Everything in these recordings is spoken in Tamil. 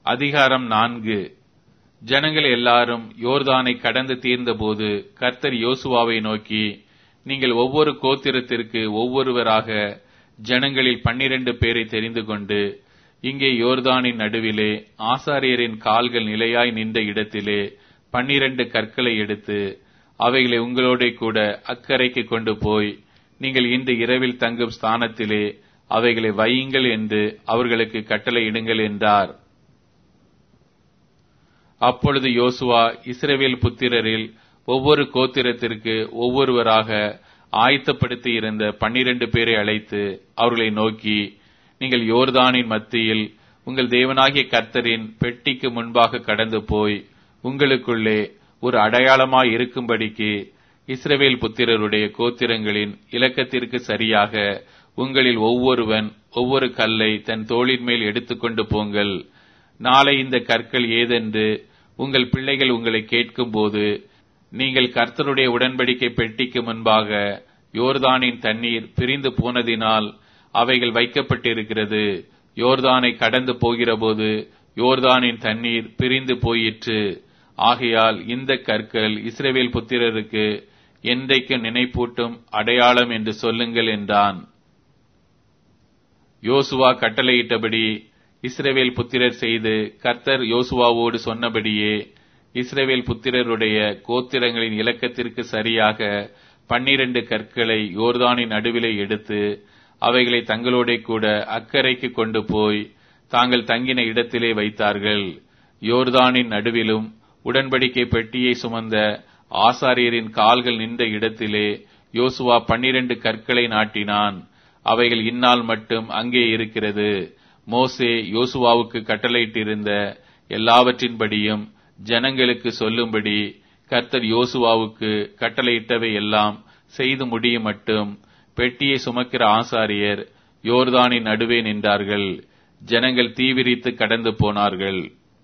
அதிகாரம் நான்கு ஜனங்கள் எல்லாரும் யோர்தானை கடந்து தீர்ந்தபோது கர்த்தர் யோசுவாவை நோக்கி நீங்கள் ஒவ்வொரு கோத்திரத்திற்கு ஒவ்வொருவராக ஜனங்களில் பன்னிரண்டு பேரை தெரிந்து கொண்டு இங்கே யோர்தானின் நடுவிலே ஆசாரியரின் கால்கள் நிலையாய் நின்ற இடத்திலே பன்னிரண்டு கற்களை எடுத்து அவைகளை உங்களோட கூட அக்கறைக்கு கொண்டு போய் நீங்கள் இன்று இரவில் தங்கும் ஸ்தானத்திலே அவைகளை வையுங்கள் என்று அவர்களுக்கு கட்டளையிடுங்கள் என்றார் அப்பொழுது யோசுவா இஸ்ரவேல் புத்திரரில் ஒவ்வொரு கோத்திரத்திற்கு ஒவ்வொருவராக ஆயத்தப்படுத்தி இருந்த பன்னிரண்டு பேரை அழைத்து அவர்களை நோக்கி நீங்கள் யோர்தானின் மத்தியில் உங்கள் தேவனாகிய கர்த்தரின் பெட்டிக்கு முன்பாக கடந்து போய் உங்களுக்குள்ளே ஒரு அடையாளமாய் இருக்கும்படிக்கு இஸ்ரவேல் புத்திரருடைய கோத்திரங்களின் இலக்கத்திற்கு சரியாக உங்களில் ஒவ்வொருவன் ஒவ்வொரு கல்லை தன் தோளின் மேல் எடுத்துக்கொண்டு போங்கள் நாளை இந்த கற்கள் ஏதென்று உங்கள் பிள்ளைகள் உங்களை கேட்கும்போது நீங்கள் கர்த்தருடைய உடன்படிக்கை பெட்டிக்கு முன்பாக யோர்தானின் தண்ணீர் பிரிந்து போனதினால் அவைகள் வைக்கப்பட்டிருக்கிறது யோர்தானை கடந்து போகிறபோது யோர்தானின் தண்ணீர் பிரிந்து போயிற்று ஆகையால் இந்த கற்கள் இஸ்ரவேல் புத்திரருக்கு என்றைக்கு நினைப்பூட்டும் அடையாளம் என்று சொல்லுங்கள் என்றான் யோசுவா கட்டளையிட்டபடி இஸ்ரவேல் புத்திரர் செய்து கர்த்தர் யோசுவாவோடு சொன்னபடியே இஸ்ரவேல் புத்திரருடைய கோத்திரங்களின் இலக்கத்திற்கு சரியாக பன்னிரண்டு கற்களை யோர்தானின் நடுவிலே எடுத்து அவைகளை தங்களோட கூட அக்கறைக்கு கொண்டு போய் தாங்கள் தங்கின இடத்திலே வைத்தார்கள் யோர்தானின் நடுவிலும் உடன்படிக்கை பெட்டியை சுமந்த ஆசாரியரின் கால்கள் நின்ற இடத்திலே யோசுவா பன்னிரண்டு கற்களை நாட்டினான் அவைகள் இந்நாள் மட்டும் அங்கே இருக்கிறது மோசே யோசுவாவுக்கு கட்டளையிட்டிருந்த எல்லாவற்றின்படியும் ஜனங்களுக்கு சொல்லும்படி கர்த்தர் யோசுவாவுக்கு கட்டளையிட்டவை எல்லாம் செய்து முடியும் மட்டும் பெட்டியை சுமக்கிற ஆசாரியர் யோர்தானின் நடுவே நின்றார்கள் ஜனங்கள் தீவிரித்து கடந்து போனார்கள்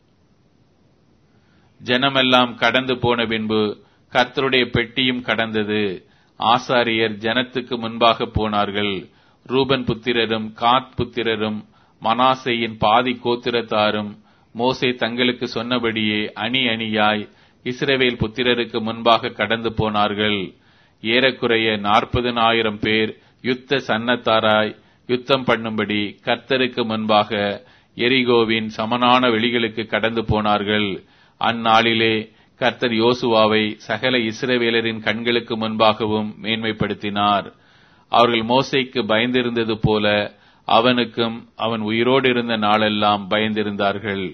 ஜனமெல்லாம் கடந்து போன பின்பு கர்த்தருடைய பெட்டியும் கடந்தது ஆசாரியர் ஜனத்துக்கு முன்பாக போனார்கள் ரூபன் புத்திரரும் காத் புத்திரரும் மனாசையின் பாதி கோத்திரத்தாரும் மோசே தங்களுக்கு சொன்னபடியே அணி அணியாய் இஸ்ரவேல் புத்திரருக்கு முன்பாக கடந்து போனார்கள் ஏறக்குறைய நாற்பதனாயிரம் பேர் யுத்த சன்னத்தாராய் யுத்தம் பண்ணும்படி கர்த்தருக்கு முன்பாக எரிகோவின் சமனான வெளிகளுக்கு கடந்து போனார்கள் அந்நாளிலே கர்த்தர் யோசுவாவை சகல இஸ்ரவேலரின் கண்களுக்கு முன்பாகவும் மேன்மைப்படுத்தினார் அவர்கள் மோசைக்கு பயந்திருந்தது போல அவனுக்கும் அவன் உயிரோடு இருந்த நாளெல்லாம் பயந்திருந்தார்கள்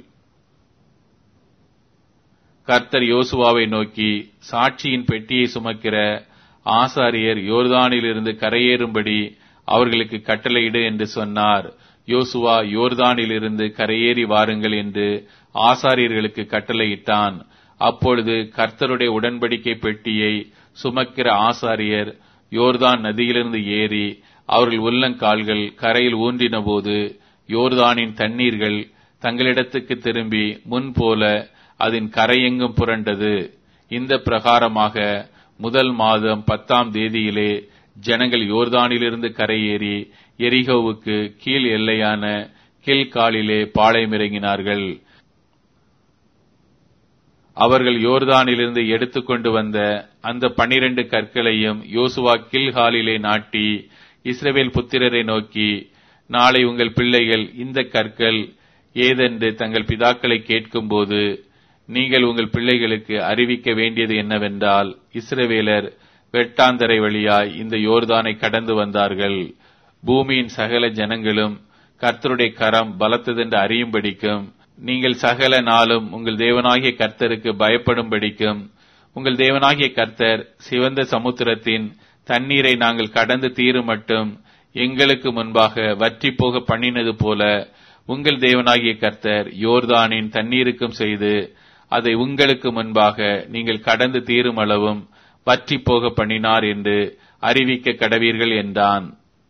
கர்த்தர் யோசுவாவை நோக்கி சாட்சியின் பெட்டியை சுமக்கிற ஆசாரியர் யோர்தானிலிருந்து கரையேறும்படி அவர்களுக்கு கட்டளையிடு என்று சொன்னார் யோசுவா யோர்தானிலிருந்து கரையேறி வாருங்கள் என்று ஆசாரியர்களுக்கு கட்டளையிட்டான் அப்பொழுது கர்த்தருடைய உடன்படிக்கை பெட்டியை சுமக்கிற ஆசாரியர் யோர்தான் நதியிலிருந்து ஏறி அவர்கள் உள்ளங்கால்கள் கரையில் ஊன்றின போது யோர்தானின் தண்ணீர்கள் தங்களிடத்துக்கு திரும்பி முன்போல அதன் கரையெங்கும் புரண்டது இந்த பிரகாரமாக முதல் மாதம் பத்தாம் தேதியிலே ஜனங்கள் யோர்தானிலிருந்து கரையேறி எரிகோவுக்கு கீழ் எல்லையான கில்காலிலே பாளையமிறங்கினார்கள் அவர்கள் யோர்தானிலிருந்து எடுத்துக்கொண்டு வந்த அந்த பன்னிரண்டு கற்களையும் யோசுவா கில்காலிலே நாட்டி இஸ்ரவேல் புத்திரரை நோக்கி நாளை உங்கள் பிள்ளைகள் இந்த கற்கள் ஏதென்று தங்கள் பிதாக்களை கேட்கும்போது நீங்கள் உங்கள் பிள்ளைகளுக்கு அறிவிக்க வேண்டியது என்னவென்றால் இஸ்ரவேலர் வெட்டாந்தரை வழியாய் இந்த யோர்தானை கடந்து வந்தார்கள் பூமியின் சகல ஜனங்களும் கர்த்தருடைய கரம் பலத்ததென்று அறியும்படிக்கும் நீங்கள் சகல நாளும் உங்கள் தேவனாகிய கர்த்தருக்கு பயப்படும்படிக்கும் உங்கள் தேவனாகிய கர்த்தர் சிவந்த சமுத்திரத்தின் தண்ணீரை நாங்கள் கடந்து தீரும் மட்டும் எங்களுக்கு முன்பாக வற்றி போக பண்ணினது போல உங்கள் தேவனாகிய கர்த்தர் யோர்தானின் தண்ணீருக்கும் செய்து அதை உங்களுக்கு முன்பாக நீங்கள் கடந்து தீரும் அளவும் வற்றி போக பண்ணினார் என்று அறிவிக்க கடவீர்கள் என்றான்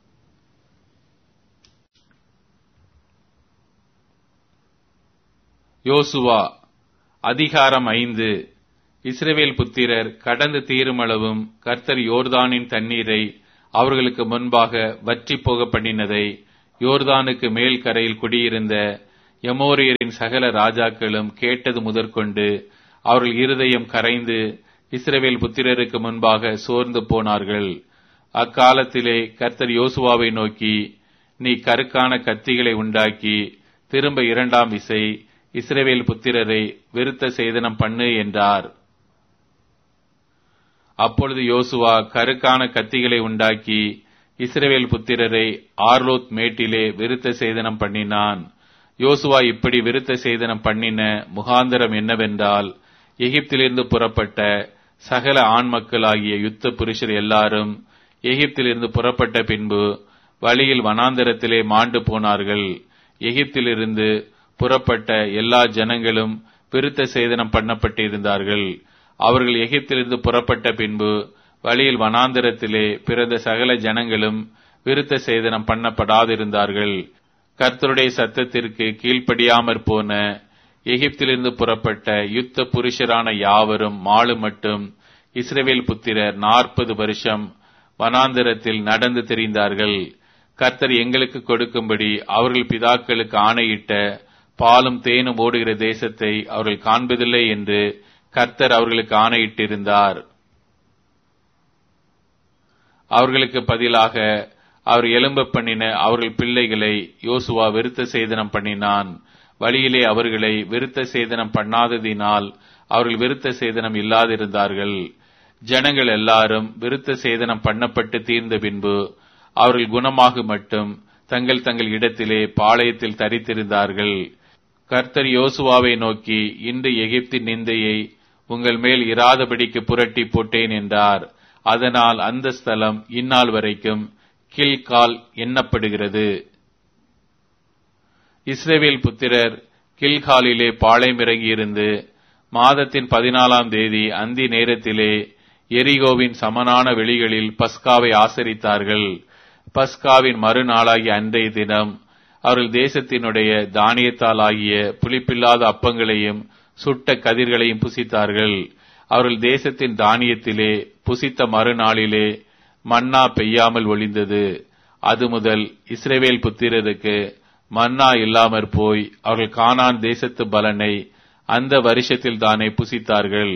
யோசுவா அதிகாரம் ஐந்து இஸ்ரவேல் புத்திரர் கடந்து தீருமளவும் கர்த்தர் யோர்தானின் தண்ணீரை அவர்களுக்கு முன்பாக வற்றி போக பண்ணினதை யோர்தானுக்கு மேல் கரையில் குடியிருந்த எமோரியரின் சகல ராஜாக்களும் கேட்டது முதற்கொண்டு அவர்கள் இருதயம் கரைந்து இஸ்ரவேல் புத்திரருக்கு முன்பாக சோர்ந்து போனார்கள் அக்காலத்திலே கர்த்தர் யோசுவாவை நோக்கி நீ கருக்கான கத்திகளை உண்டாக்கி திரும்ப இரண்டாம் விசை இஸ்ரவேல் புத்திரரை விருத்த சேதனம் பண்ணு என்றார் அப்பொழுது யோசுவா கருக்கான கத்திகளை உண்டாக்கி இஸ்ரவேல் புத்திரரை ஆர்லோத் மேட்டிலே விருத்த சேதனம் பண்ணினான் யோசுவா இப்படி விருத்த சேதனம் பண்ணின முகாந்தரம் என்னவென்றால் எகிப்திலிருந்து புறப்பட்ட சகல ஆண் மக்களாகிய யுத்த புருஷர் எல்லாரும் எகிப்திலிருந்து புறப்பட்ட பின்பு வழியில் வனாந்தரத்திலே மாண்டு போனார்கள் எகிப்திலிருந்து புறப்பட்ட எல்லா ஜனங்களும் விருத்த சேதனம் பண்ணப்பட்டிருந்தார்கள் அவர்கள் எகிப்திலிருந்து புறப்பட்ட பின்பு வழியில் வனாந்தரத்திலே பிறந்த சகல ஜனங்களும் விருத்த சேதனம் பண்ணப்படாதிருந்தார்கள் கர்த்தருடைய சத்தத்திற்கு கீழ்ப்படியாமற் போன எகிப்திலிருந்து புறப்பட்ட யுத்த புருஷரான யாவரும் மாலு மட்டும் இஸ்ரவேல் புத்திரர் நாற்பது வருஷம் வனாந்தரத்தில் நடந்து திரிந்தார்கள் கர்த்தர் எங்களுக்கு கொடுக்கும்படி அவர்கள் பிதாக்களுக்கு ஆணையிட்ட பாலும் தேனும் ஓடுகிற தேசத்தை அவர்கள் காண்பதில்லை என்று கர்த்தர் அவர்களுக்கு ஆணையிட்டிருந்தார் அவர்களுக்கு பதிலாக அவர் எலும்ப பண்ணின அவர்கள் பிள்ளைகளை யோசுவா விருத்த சேதனம் பண்ணினான் வழியிலே அவர்களை விருத்த சேதனம் பண்ணாததினால் அவர்கள் விருத்த சேதனம் இல்லாதிருந்தார்கள் ஜனங்கள் எல்லாரும் விருத்த சேதனம் பண்ணப்பட்டு தீர்ந்த பின்பு அவர்கள் குணமாக மட்டும் தங்கள் தங்கள் இடத்திலே பாளையத்தில் தரித்திருந்தார்கள் கர்த்தர் யோசுவாவை நோக்கி இன்று எகிப்தின் நிந்தையை உங்கள் மேல் இராதபடிக்கு புரட்டி போட்டேன் என்றார் அதனால் அந்த ஸ்தலம் இந்நாள் வரைக்கும் கில்கால் எண்ணப்படுகிறது இஸ்ரேவேல் புத்திரர் கில்காலிலே பாளையமிறங்கியிருந்து மாதத்தின் பதினாலாம் தேதி அந்தி நேரத்திலே எரிகோவின் சமனான வெளிகளில் பஸ்காவை ஆசரித்தார்கள் பஸ்காவின் மறுநாளாகிய அன்றைய தினம் அவர்கள் தேசத்தினுடைய தானியத்தால் ஆகிய புளிப்பில்லாத அப்பங்களையும் சுட்ட கதிர்களையும் புசித்தார்கள் அவர்கள் தேசத்தின் தானியத்திலே புசித்த மறுநாளிலே மன்னா பெய்யாமல் ஒளிந்தது அது முதல் இஸ்ரேவேல் புத்திரருக்கு மன்னா இல்லாமற் போய் அவர்கள் கானான் தேசத்து பலனை அந்த வருஷத்தில் தானே புசித்தார்கள்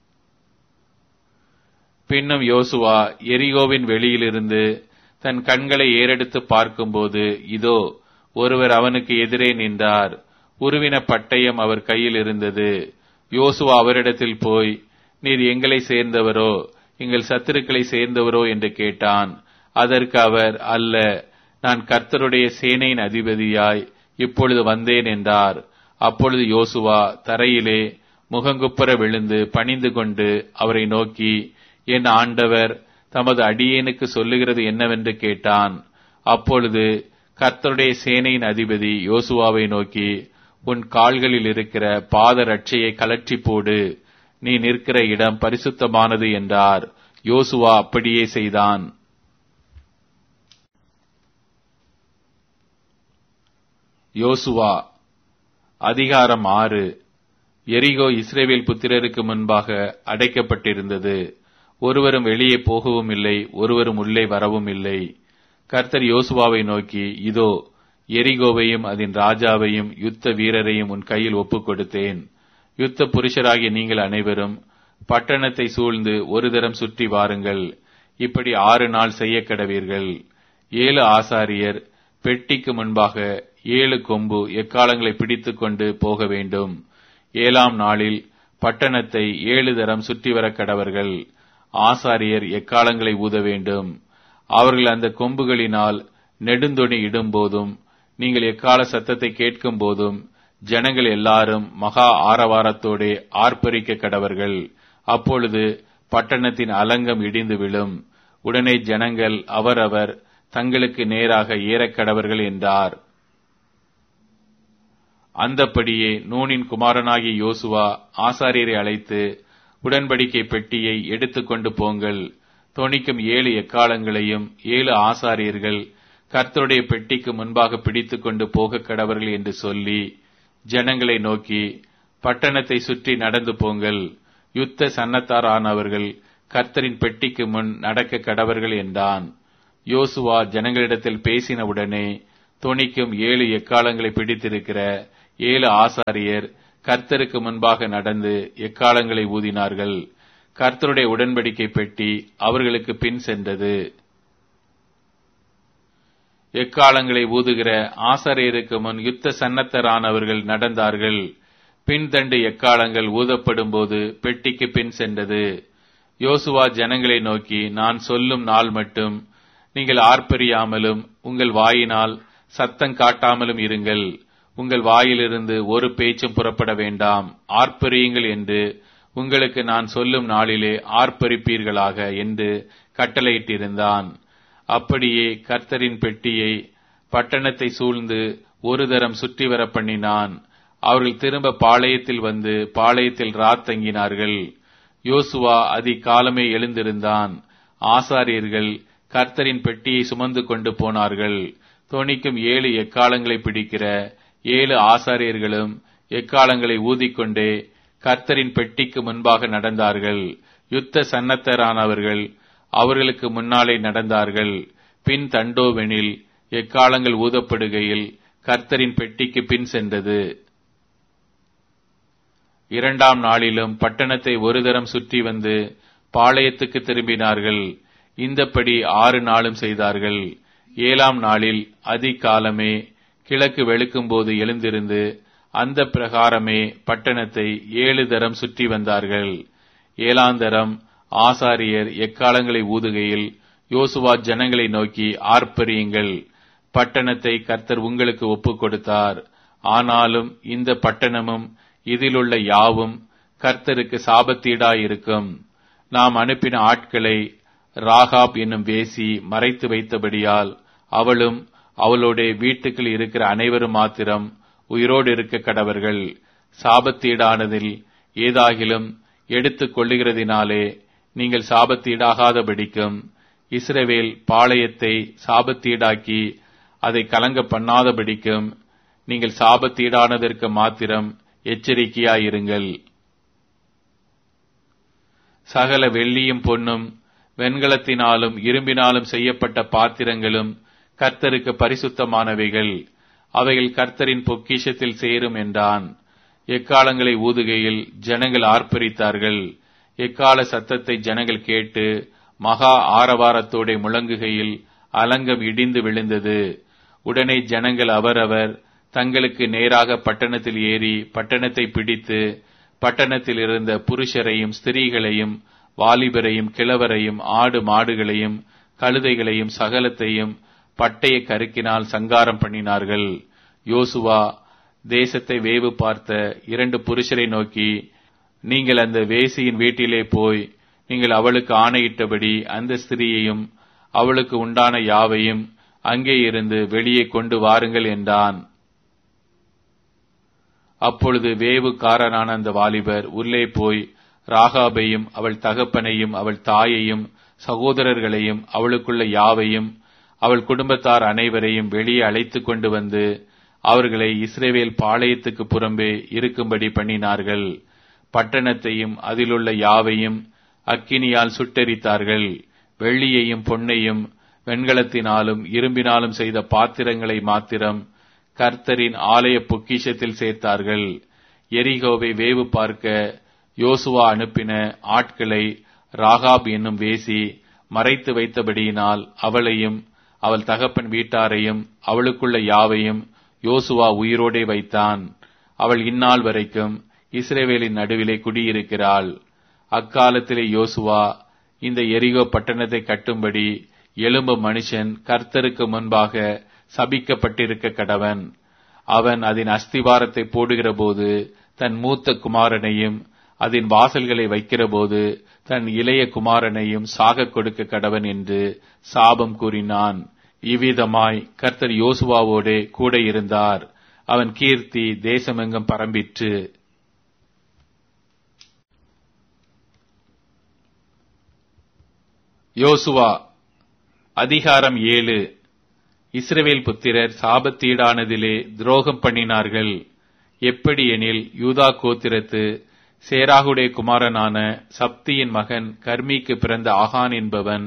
பின்னும் யோசுவா எரிகோவின் வெளியிலிருந்து தன் கண்களை ஏறெடுத்து பார்க்கும்போது இதோ ஒருவர் அவனுக்கு எதிரே நின்றார் உருவின பட்டயம் அவர் கையில் இருந்தது யோசுவா அவரிடத்தில் போய் நீர் எங்களை சேர்ந்தவரோ எங்கள் சத்துருக்களை சேர்ந்தவரோ என்று கேட்டான் அதற்கு அவர் அல்ல நான் கர்த்தருடைய சேனையின் அதிபதியாய் இப்பொழுது வந்தேன் என்றார் அப்பொழுது யோசுவா தரையிலே முகங்குப்புற விழுந்து பணிந்து கொண்டு அவரை நோக்கி என் ஆண்டவர் தமது அடியேனுக்கு சொல்லுகிறது என்னவென்று கேட்டான் அப்பொழுது கர்த்தருடைய சேனையின் அதிபதி யோசுவாவை நோக்கி உன் கால்களில் இருக்கிற பாத ரட்சையை கலற்றி போடு நீ நிற்கிற இடம் பரிசுத்தமானது என்றார் யோசுவா அப்படியே செய்தான் யோசுவா அதிகாரம் ஆறு எரிகோ இஸ்ரேவேல் புத்திரருக்கு முன்பாக அடைக்கப்பட்டிருந்தது ஒருவரும் வெளியே போகவும் இல்லை ஒருவரும் உள்ளே வரவும் இல்லை கர்த்தர் யோசுவாவை நோக்கி இதோ எரிகோவையும் அதன் ராஜாவையும் யுத்த வீரரையும் உன் கையில் ஒப்புக் கொடுத்தேன் யுத்த புருஷராகிய நீங்கள் அனைவரும் பட்டணத்தை சூழ்ந்து ஒரு தரம் சுற்றி வாருங்கள் இப்படி ஆறு நாள் செய்ய கடவீர்கள் ஏழு ஆசாரியர் பெட்டிக்கு முன்பாக ஏழு கொம்பு எக்காலங்களை பிடித்துக் கொண்டு போக வேண்டும் ஏழாம் நாளில் பட்டணத்தை ஏழு தரம் சுற்றி வர கடவர்கள் ஆசாரியர் எக்காலங்களை ஊத வேண்டும் அவர்கள் அந்த கொம்புகளினால் நெடுந்தொணி இடும்போதும் நீங்கள் எக்கால சத்தத்தை கேட்கும் போதும் ஜனங்கள் எல்லாரும் மகா ஆரவாரத்தோடே ஆர்ப்பரிக்க கடவர்கள் அப்பொழுது பட்டணத்தின் அலங்கம் இடிந்து விழும் உடனே ஜனங்கள் அவரவர் தங்களுக்கு நேராக ஏறக்கடவர்கள் என்றார் அந்தப்படியே நூனின் குமாரனாகிய யோசுவா ஆசாரியரை அழைத்து உடன்படிக்கை பெட்டியை எடுத்துக்கொண்டு போங்கள் தொனிக்கும் ஏழு எக்காலங்களையும் ஏழு ஆசாரியர்கள் கர்த்தருடைய பெட்டிக்கு முன்பாக பிடித்துக் கொண்டு போக கடவர்கள் என்று சொல்லி ஜனங்களை நோக்கி பட்டணத்தை சுற்றி நடந்து போங்கள் யுத்த சன்னத்தாரானவர்கள் கர்த்தரின் பெட்டிக்கு முன் நடக்க கடவர்கள் என்றான் யோசுவா ஜனங்களிடத்தில் பேசினவுடனே தொனிக்கும் ஏழு எக்காலங்களை பிடித்திருக்கிற ஏழு ஆசாரியர் கர்த்தருக்கு முன்பாக நடந்து எக்காலங்களை ஊதினார்கள் கர்த்தருடைய உடன்படிக்கை பெட்டி அவர்களுக்கு பின் சென்றது எக்காலங்களை ஊதுகிற ஆசாரியருக்கு முன் யுத்த சன்னத்தரானவர்கள் நடந்தார்கள் பின்தண்டு எக்காலங்கள் ஊதப்படும் போது பெட்டிக்கு பின் சென்றது யோசுவா ஜனங்களை நோக்கி நான் சொல்லும் நாள் மட்டும் நீங்கள் ஆர்ப்பரியாமலும் உங்கள் வாயினால் சத்தம் காட்டாமலும் இருங்கள் உங்கள் வாயிலிருந்து ஒரு பேச்சும் புறப்பட வேண்டாம் ஆர்ப்பரியுங்கள் என்று உங்களுக்கு நான் சொல்லும் நாளிலே ஆர்ப்பரிப்பீர்களாக என்று கட்டளையிட்டிருந்தான் அப்படியே கர்த்தரின் பெட்டியை பட்டணத்தை சூழ்ந்து ஒரு தரம் சுற்றி வர பண்ணினான் அவர்கள் திரும்ப பாளையத்தில் வந்து பாளையத்தில் ராத் தங்கினார்கள் யோசுவா அதிகாலமே எழுந்திருந்தான் ஆசாரியர்கள் கர்த்தரின் பெட்டியை சுமந்து கொண்டு போனார்கள் தொனிக்கும் ஏழு எக்காலங்களை பிடிக்கிற ஏழு ஆசாரியர்களும் எக்காலங்களை ஊதிக்கொண்டே கர்த்தரின் பெட்டிக்கு முன்பாக நடந்தார்கள் யுத்த சன்னத்தரானவர்கள் அவர்களுக்கு முன்னாலே நடந்தார்கள் பின் தண்டோவெனில் எக்காலங்கள் ஊதப்படுகையில் கர்த்தரின் பெட்டிக்கு பின் சென்றது இரண்டாம் நாளிலும் பட்டணத்தை ஒரு தரம் சுற்றி வந்து பாளையத்துக்கு திரும்பினார்கள் இந்தப்படி ஆறு நாளும் செய்தார்கள் ஏழாம் நாளில் அதிகாலமே கிழக்கு வெளுக்கும்போது எழுந்திருந்து அந்த பிரகாரமே பட்டணத்தை ஏழு தரம் சுற்றி வந்தார்கள் ஏழாந்தரம் ஆசாரியர் எக்காலங்களை ஊதுகையில் யோசுவா ஜனங்களை நோக்கி ஆர்ப்பரியுங்கள் பட்டணத்தை கர்த்தர் உங்களுக்கு ஒப்புக் கொடுத்தார் ஆனாலும் இந்த பட்டணமும் இதிலுள்ள யாவும் கர்த்தருக்கு சாபத்தீடாயிருக்கும் நாம் அனுப்பின ஆட்களை ராகாப் என்னும் வேசி மறைத்து வைத்தபடியால் அவளும் அவளுடைய வீட்டுக்குள் இருக்கிற அனைவரும் மாத்திரம் உயிரோடு இருக்க கடவர்கள் சாபத்தீடானதில் ஏதாகிலும் எடுத்துக் கொள்ளுகிறதினாலே நீங்கள் சாபத்தீடாகாதபடிக்கும் இஸ்ரவேல் பாளையத்தை சாபத்தீடாக்கி அதை கலங்க பண்ணாதபடிக்கும் நீங்கள் சாபத்தீடானதற்கு மாத்திரம் எச்சரிக்கையாயிருங்கள் சகல வெள்ளியும் பொன்னும் வெண்கலத்தினாலும் இரும்பினாலும் செய்யப்பட்ட பாத்திரங்களும் கர்த்தருக்கு பரிசுத்தமானவைகள் அவைகள் கர்த்தரின் பொக்கிஷத்தில் சேரும் என்றான் எக்காலங்களை ஊதுகையில் ஜனங்கள் ஆர்ப்பரித்தார்கள் எக்கால சத்தத்தை ஜனங்கள் கேட்டு மகா ஆரவாரத்தோടെ முழங்குகையில் அலங்கம் இடிந்து விழுந்தது உடனே ஜனங்கள் அவரவர் தங்களுக்கு நேராக பட்டணத்தில் ஏறி பட்டணத்தை பிடித்து பட்டணத்தில் இருந்த புருஷரையும் ஸ்திரீகளையும் வாலிபரையும் கிழவரையும் ஆடு மாடுகளையும் கழுதைகளையும் சகலத்தையும் பட்டய கருக்கினால் சங்காரம் பண்ணினார்கள் யோசுவா தேசத்தை வேவு பார்த்த இரண்டு புருஷரை நோக்கி நீங்கள் அந்த வேசியின் வீட்டிலே போய் நீங்கள் அவளுக்கு ஆணையிட்டபடி அந்த ஸ்திரீயையும் அவளுக்கு உண்டான யாவையும் அங்கே இருந்து வெளியே கொண்டு வாருங்கள் என்றான் அப்பொழுது வேவுக்காரனான அந்த வாலிபர் உள்ளே போய் ராகாபையும் அவள் தகப்பனையும் அவள் தாயையும் சகோதரர்களையும் அவளுக்குள்ள யாவையும் அவள் குடும்பத்தார் அனைவரையும் வெளியே அழைத்து கொண்டு வந்து அவர்களை இஸ்ரேவேல் பாளையத்துக்கு புறம்பே இருக்கும்படி பண்ணினார்கள் பட்டணத்தையும் அதிலுள்ள யாவையும் அக்கினியால் சுட்டெரித்தார்கள் வெள்ளியையும் பொன்னையும் வெண்கலத்தினாலும் இரும்பினாலும் செய்த பாத்திரங்களை மாத்திரம் கர்த்தரின் ஆலய பொக்கிஷத்தில் சேர்த்தார்கள் எரிகோவை வேவு பார்க்க யோசுவா அனுப்பின ஆட்களை ராகாப் என்னும் வேசி மறைத்து வைத்தபடியினால் அவளையும் அவள் தகப்பன் வீட்டாரையும் அவளுக்குள்ள யாவையும் யோசுவா உயிரோடே வைத்தான் அவள் இந்நாள் வரைக்கும் இஸ்ரேவேலின் நடுவிலே குடியிருக்கிறாள் அக்காலத்திலே யோசுவா இந்த எரிகோ பட்டணத்தை கட்டும்படி எலும்பு மனுஷன் கர்த்தருக்கு முன்பாக சபிக்கப்பட்டிருக்க கடவன் அவன் அதன் அஸ்திவாரத்தை போடுகிற போது தன் மூத்த குமாரனையும் அதன் வாசல்களை வைக்கிறபோது தன் இளைய குமாரனையும் சாக கொடுக்க கடவன் என்று சாபம் கூறினான் இவ்விதமாய் கர்த்தர் யோசுவாவோடே கூட இருந்தார் அவன் கீர்த்தி தேசமெங்கும் பரம்பிற்று யோசுவா அதிகாரம் ஏழு இஸ்ரவேல் புத்திரர் சாபத்தீடானதிலே துரோகம் பண்ணினார்கள் எப்படி எனில் யூதா கோத்திரத்து சேராகுடைய குமாரனான சப்தியின் மகன் கர்மிக்கு பிறந்த ஆகான் என்பவன்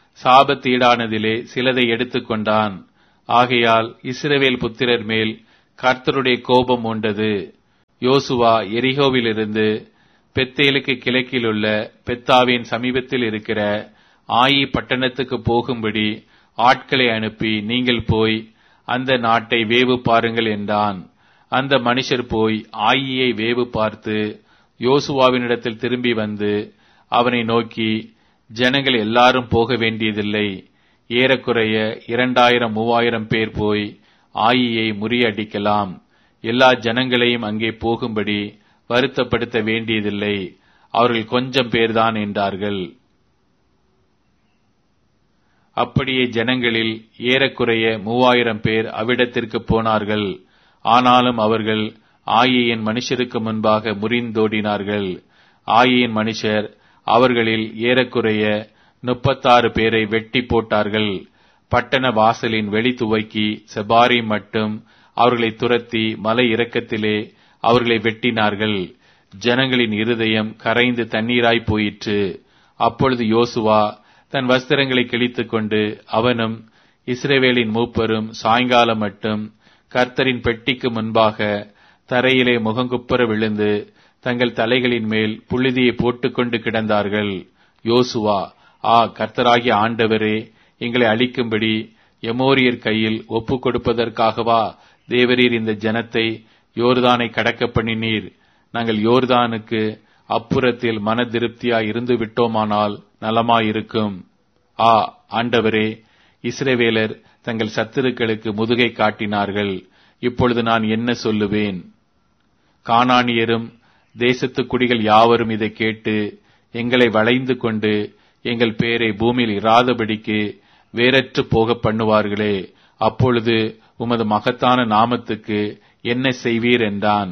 சாபத்தீடானதிலே சிலதை எடுத்துக்கொண்டான் ஆகையால் இஸ்ரவேல் புத்திரர் மேல் கர்த்தருடைய கோபம் உண்டது யோசுவா எரிகோவிலிருந்து பெத்தேலுக்கு கிழக்கில் உள்ள பெத்தாவின் சமீபத்தில் இருக்கிற ஆயி பட்டணத்துக்கு போகும்படி ஆட்களை அனுப்பி நீங்கள் போய் அந்த நாட்டை வேவு பாருங்கள் என்றான் அந்த மனுஷர் போய் ஆயியை வேவு பார்த்து யோசுவாவினிடத்தில் திரும்பி வந்து அவனை நோக்கி ஜனங்கள் எல்லாரும் போக வேண்டியதில்லை ஏறக்குறைய இரண்டாயிரம் மூவாயிரம் பேர் போய் ஆயியை முறியடிக்கலாம் எல்லா ஜனங்களையும் அங்கே போகும்படி வருத்தப்படுத்த வேண்டியதில்லை அவர்கள் கொஞ்சம் பேர்தான் என்றார்கள் அப்படியே ஜனங்களில் ஏறக்குறைய மூவாயிரம் பேர் அவ்விடத்திற்கு போனார்கள் ஆனாலும் அவர்கள் ஆயியின் மனுஷருக்கு முன்பாக முறிந்தோடினார்கள் ஆயியின் மனுஷர் அவர்களில் ஏறக்குறைய முப்பத்தாறு பேரை வெட்டி போட்டார்கள் பட்டண வாசலின் வெளி துவக்கி செபாரி மட்டும் அவர்களை துரத்தி மலை இறக்கத்திலே அவர்களை வெட்டினார்கள் ஜனங்களின் இருதயம் கரைந்து தண்ணீராய் போயிற்று அப்பொழுது யோசுவா தன் வஸ்திரங்களை கிழித்துக் கொண்டு அவனும் இஸ்ரேவேலின் மூப்பரும் சாயங்காலம் மட்டும் கர்த்தரின் பெட்டிக்கு முன்பாக தரையிலே முகங்குப்புற விழுந்து தங்கள் தலைகளின் மேல் புழுதியை போட்டுக்கொண்டு கிடந்தார்கள் யோசுவா ஆ கர்த்தராகிய ஆண்டவரே எங்களை அழிக்கும்படி எமோரியர் கையில் ஒப்புக் கொடுப்பதற்காகவா தேவரீர் இந்த ஜனத்தை யோர்தானை கடக்க பண்ணினீர் நாங்கள் யோர்தானுக்கு அப்புறத்தில் மன திருப்தியாய் இருந்து விட்டோமானால் நலமாயிருக்கும் ஆ ஆண்டவரே இஸ்ரவேலர் தங்கள் சத்துருக்களுக்கு முதுகை காட்டினார்கள் இப்பொழுது நான் என்ன சொல்லுவேன் கானானியரும் தேசத்து குடிகள் யாவரும் இதை கேட்டு எங்களை வளைந்து கொண்டு எங்கள் பேரை பூமியில் இராதபடிக்கு வேறற்று போக பண்ணுவார்களே அப்பொழுது உமது மகத்தான நாமத்துக்கு என்ன செய்வீர் என்றான்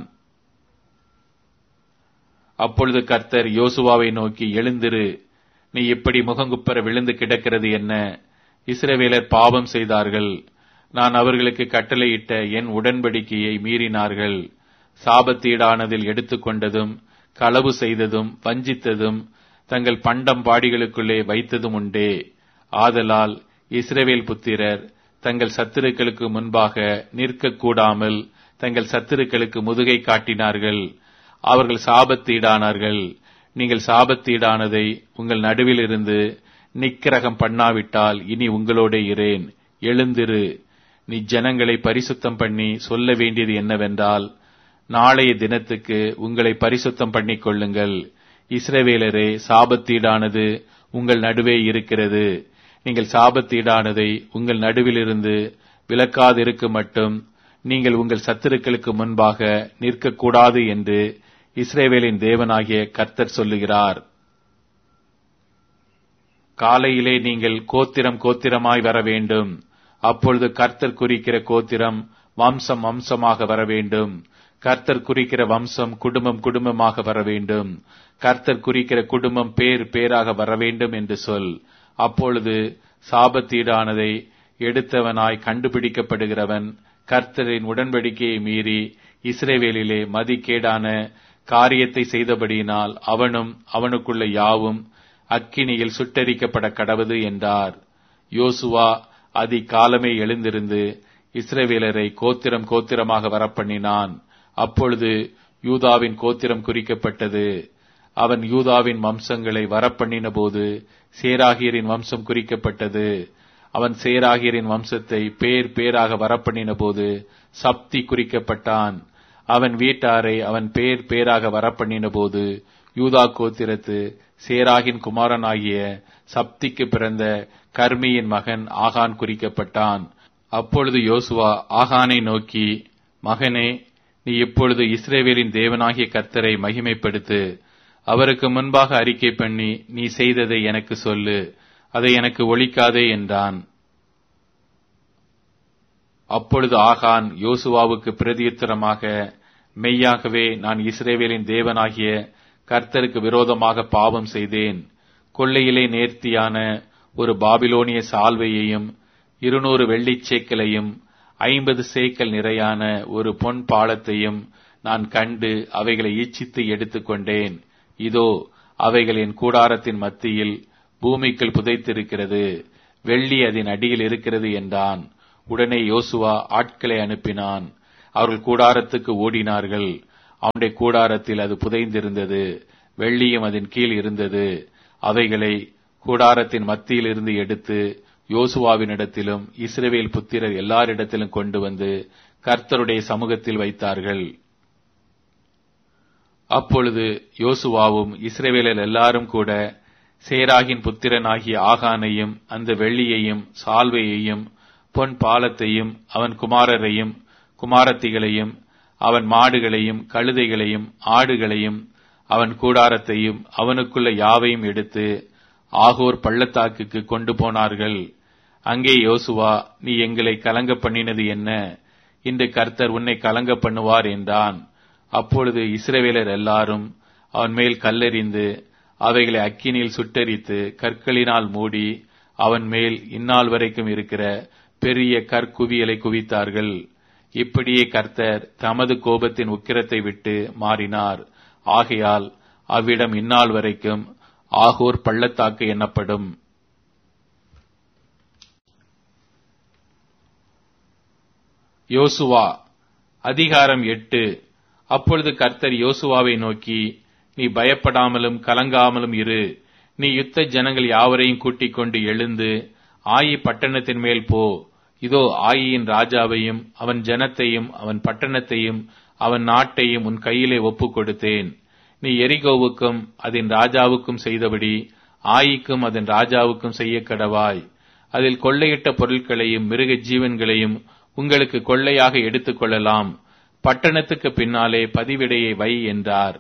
அப்பொழுது கர்த்தர் யோசுவாவை நோக்கி எழுந்திரு நீ இப்படி முகங்குப்பர விழுந்து கிடக்கிறது என்ன இஸ்ரவேலர் பாவம் செய்தார்கள் நான் அவர்களுக்கு கட்டளையிட்ட என் உடன்படிக்கையை மீறினார்கள் சாபத்தீடானதில் எடுத்துக்கொண்டதும் களவு செய்ததும் வஞ்சித்ததும் தங்கள் பண்டம் பாடிகளுக்குள்ளே வைத்ததும் உண்டே ஆதலால் இஸ்ரவேல் புத்திரர் தங்கள் சத்துருக்களுக்கு முன்பாக நிற்கக்கூடாமல் தங்கள் சத்துருக்களுக்கு முதுகை காட்டினார்கள் அவர்கள் சாபத்தீடானார்கள் நீங்கள் சாபத்தீடானதை உங்கள் நடுவில் இருந்து நிக்கிரகம் பண்ணாவிட்டால் இனி உங்களோட இரேன் எழுந்திரு நீ ஜனங்களை பரிசுத்தம் பண்ணி சொல்ல வேண்டியது என்னவென்றால் நாளைய தினத்துக்கு உங்களை பரிசுத்தம் பண்ணிக் கொள்ளுங்கள் இஸ்ரவேலரே சாபத்தீடானது உங்கள் நடுவே இருக்கிறது நீங்கள் சாபத்தீடானதை உங்கள் நடுவிலிருந்து விலக்காதிருக்க மட்டும் நீங்கள் உங்கள் சத்துருக்களுக்கு முன்பாக நிற்கக்கூடாது என்று இஸ்ரேவேலின் தேவனாகிய கர்த்தர் சொல்லுகிறார் காலையிலே நீங்கள் கோத்திரம் கோத்திரமாய் வர வேண்டும் அப்பொழுது கர்த்தர் குறிக்கிற கோத்திரம் வம்சம் வம்சமாக வர வேண்டும் கர்த்தர் குறிக்கிற வம்சம் குடும்பம் குடும்பமாக வர வேண்டும் கர்த்தர் குறிக்கிற குடும்பம் பேர் பேராக வர வேண்டும் என்று சொல் அப்பொழுது சாபத்தீடானதை எடுத்தவனாய் கண்டுபிடிக்கப்படுகிறவன் கர்த்தரின் உடன்படிக்கையை மீறி இஸ்ரேவேலிலே மதிக்கேடான காரியத்தை செய்தபடியினால் அவனும் அவனுக்குள்ள யாவும் அக்கினியில் சுட்டரிக்கப்பட கடவது என்றார் யோசுவா அதி காலமே எழுந்திருந்து இஸ்ரவேலரை கோத்திரம் கோத்திரமாக வரப்பண்ணினான் அப்பொழுது யூதாவின் கோத்திரம் குறிக்கப்பட்டது அவன் யூதாவின் வம்சங்களை வரப்பண்ணின போது சேராகியரின் வம்சம் குறிக்கப்பட்டது அவன் சேராகியரின் வம்சத்தை பேர் பேராக வரப்பண்ணின போது சப்தி குறிக்கப்பட்டான் அவன் வீட்டாரை அவன் பேர் பேராக வரப்பண்ணின போது யூதா கோத்திரத்து சேராகின் குமாரனாகிய சப்திக்கு பிறந்த கர்மியின் மகன் ஆகான் குறிக்கப்பட்டான் அப்பொழுது யோசுவா ஆகானை நோக்கி மகனே நீ இப்பொழுது இஸ்ரேவேலின் தேவனாகிய கர்த்தரை மகிமைப்படுத்து அவருக்கு முன்பாக அறிக்கை பண்ணி நீ செய்ததை எனக்கு சொல்லு அதை எனக்கு ஒழிக்காதே என்றான் அப்பொழுது ஆகான் யோசுவாவுக்கு பிரதியுத்தரமாக மெய்யாகவே நான் இஸ்ரேவேலின் தேவனாகிய கர்த்தருக்கு விரோதமாக பாவம் செய்தேன் கொள்ளையிலே நேர்த்தியான ஒரு பாபிலோனிய சால்வையையும் இருநூறு வெள்ளிச் சேக்கலையும் ஐம்பது சேக்கல் நிறையான ஒரு பொன் பாலத்தையும் நான் கண்டு அவைகளை ஈச்சித்து எடுத்துக்கொண்டேன் இதோ அவைகள் என் கூடாரத்தின் மத்தியில் பூமிக்குள் புதைத்திருக்கிறது வெள்ளி அதன் அடியில் இருக்கிறது என்றான் உடனே யோசுவா ஆட்களை அனுப்பினான் அவர்கள் கூடாரத்துக்கு ஓடினார்கள் அவனுடைய கூடாரத்தில் அது புதைந்திருந்தது வெள்ளியும் அதன் கீழ் இருந்தது அவைகளை கூடாரத்தின் மத்தியில் இருந்து எடுத்து யோசுவாவினிடத்திலும் இஸ்ரவேல் புத்திரர் எல்லாரிடத்திலும் கொண்டு வந்து கர்த்தருடைய சமூகத்தில் வைத்தார்கள் அப்பொழுது யோசுவாவும் இஸ்ரவேலர் எல்லாரும் கூட சேராகின் புத்திரனாகிய ஆகானையும் அந்த வெள்ளியையும் சால்வையையும் பொன் பாலத்தையும் அவன் குமாரரையும் குமாரத்திகளையும் அவன் மாடுகளையும் கழுதைகளையும் ஆடுகளையும் அவன் கூடாரத்தையும் அவனுக்குள்ள யாவையும் எடுத்து ஆகோர் பள்ளத்தாக்குக்கு கொண்டு போனார்கள் அங்கே யோசுவா நீ எங்களை கலங்க பண்ணினது என்ன இன்று கர்த்தர் உன்னை கலங்க பண்ணுவார் என்றான் அப்பொழுது இஸ்ரவேலர் எல்லாரும் அவன் மேல் கல்லெறிந்து அவைகளை அக்கினியில் சுட்டரித்து கற்களினால் மூடி அவன் மேல் இந்நாள் வரைக்கும் இருக்கிற பெரிய கற்குவியலை குவித்தார்கள் இப்படியே கர்த்தர் தமது கோபத்தின் உக்கிரத்தை விட்டு மாறினார் ஆகையால் அவ்விடம் இந்நாள் வரைக்கும் ஆகூர் பள்ளத்தாக்கு எனப்படும் யோசுவா அதிகாரம் எட்டு அப்பொழுது கர்த்தர் யோசுவாவை நோக்கி நீ பயப்படாமலும் கலங்காமலும் இரு நீ யுத்த ஜனங்கள் யாவரையும் கூட்டிக் கொண்டு எழுந்து ஆயி பட்டணத்தின் மேல் போ இதோ ஆயியின் ராஜாவையும் அவன் ஜனத்தையும் அவன் பட்டணத்தையும் அவன் நாட்டையும் உன் கையிலே ஒப்புக் கொடுத்தேன் நீ எரிகோவுக்கும் அதன் ராஜாவுக்கும் செய்தபடி ஆயிக்கும் அதன் ராஜாவுக்கும் செய்ய கடவாய் அதில் கொள்ளையிட்ட பொருட்களையும் மிருக ஜீவன்களையும் உங்களுக்கு கொள்ளையாக எடுத்துக் கொள்ளலாம் பட்டணத்துக்கு பின்னாலே பதிவிடையை வை என்றார்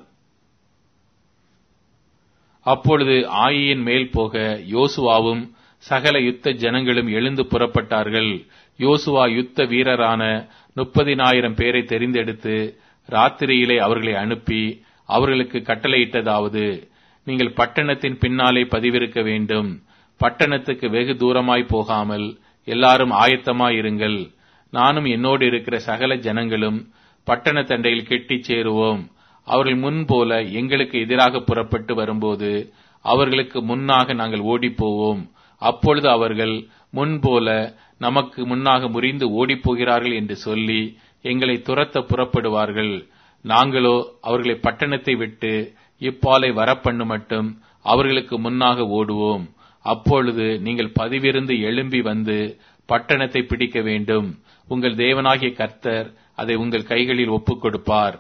அப்பொழுது ஆயியின் மேல் போக யோசுவாவும் சகல யுத்த ஜனங்களும் எழுந்து புறப்பட்டார்கள் யோசுவா யுத்த வீரரான முப்பதினாயிரம் பேரை தெரிந்தெடுத்து ராத்திரியிலே அவர்களை அனுப்பி அவர்களுக்கு கட்டளையிட்டதாவது நீங்கள் பட்டணத்தின் பின்னாலே பதிவிருக்க வேண்டும் பட்டணத்துக்கு வெகு தூரமாய் போகாமல் எல்லாரும் ஆயத்தமாயிருங்கள் நானும் என்னோடு இருக்கிற சகல ஜனங்களும் பட்டண தண்டையில் கெட்டிச் சேருவோம் அவர்கள் முன்போல எங்களுக்கு எதிராக புறப்பட்டு வரும்போது அவர்களுக்கு முன்னாக நாங்கள் ஓடிப்போவோம் அப்பொழுது அவர்கள் முன்போல நமக்கு முன்னாக முறிந்து ஓடிப்போகிறார்கள் என்று சொல்லி எங்களை துரத்த புறப்படுவார்கள் நாங்களோ அவர்களை பட்டணத்தை விட்டு இப்பாலை வரப்பண்ணு மட்டும் அவர்களுக்கு முன்னாக ஓடுவோம் அப்பொழுது நீங்கள் பதிவிருந்து எழும்பி வந்து பட்டணத்தை பிடிக்க வேண்டும் உங்கள் தேவனாகிய கர்த்தர் அதை உங்கள் கைகளில் ஒப்புக் கொடுப்பார்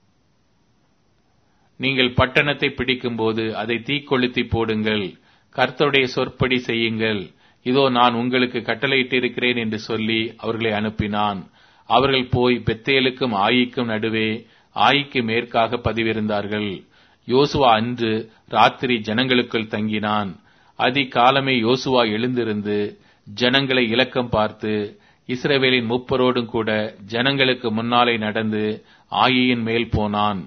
நீங்கள் பட்டணத்தை பிடிக்கும்போது அதை தீக்கொளுத்தி போடுங்கள் கர்த்தருடைய சொற்படி செய்யுங்கள் இதோ நான் உங்களுக்கு கட்டளையிட்டிருக்கிறேன் என்று சொல்லி அவர்களை அனுப்பினான் அவர்கள் போய் பெத்தேலுக்கும் ஆயிக்கும் நடுவே ஆயிக்கு மேற்காக பதிவிருந்தார்கள் யோசுவா அன்று ராத்திரி ஜனங்களுக்குள் தங்கினான் அதிகாலமே யோசுவா எழுந்திருந்து ஜனங்களை இலக்கம் பார்த்து இஸ்ரவேலின் முப்பரோடும் கூட ஜனங்களுக்கு முன்னாலே நடந்து ஆயியின் மேல் போனான்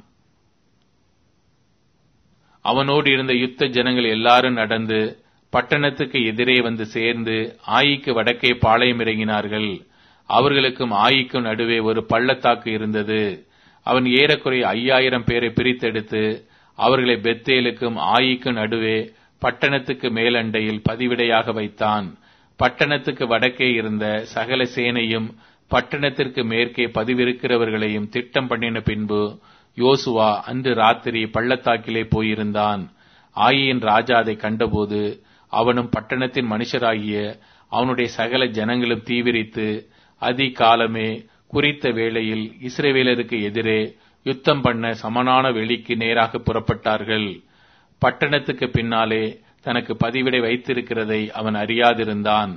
அவனோடு இருந்த யுத்த ஜனங்கள் எல்லாரும் நடந்து பட்டணத்துக்கு எதிரே வந்து சேர்ந்து ஆயிக்கு வடக்கே பாளையம் இறங்கினார்கள் அவர்களுக்கும் ஆயிக்கும் நடுவே ஒரு பள்ளத்தாக்கு இருந்தது அவன் ஏறக்குறைய ஐயாயிரம் பேரை பிரித்தெடுத்து அவர்களை பெத்தேலுக்கும் ஆயிக்கும் நடுவே பட்டணத்துக்கு மேலண்டையில் பதிவிடையாக வைத்தான் பட்டணத்துக்கு வடக்கே இருந்த சகல சேனையும் பட்டணத்திற்கு மேற்கே பதிவிருக்கிறவர்களையும் திட்டம் பண்ணின பின்பு யோசுவா அன்று ராத்திரி பள்ளத்தாக்கிலே போயிருந்தான் ஆயியின் ராஜா அதை கண்டபோது அவனும் பட்டணத்தின் மனுஷராகிய அவனுடைய சகல ஜனங்களும் தீவிரித்து அதிகாலமே குறித்த வேளையில் இஸ்ரேவேலருக்கு எதிரே யுத்தம் பண்ண சமனான வெளிக்கு நேராக புறப்பட்டார்கள் பட்டணத்துக்கு பின்னாலே தனக்கு பதிவிடை வைத்திருக்கிறதை அவன் அறியாதிருந்தான்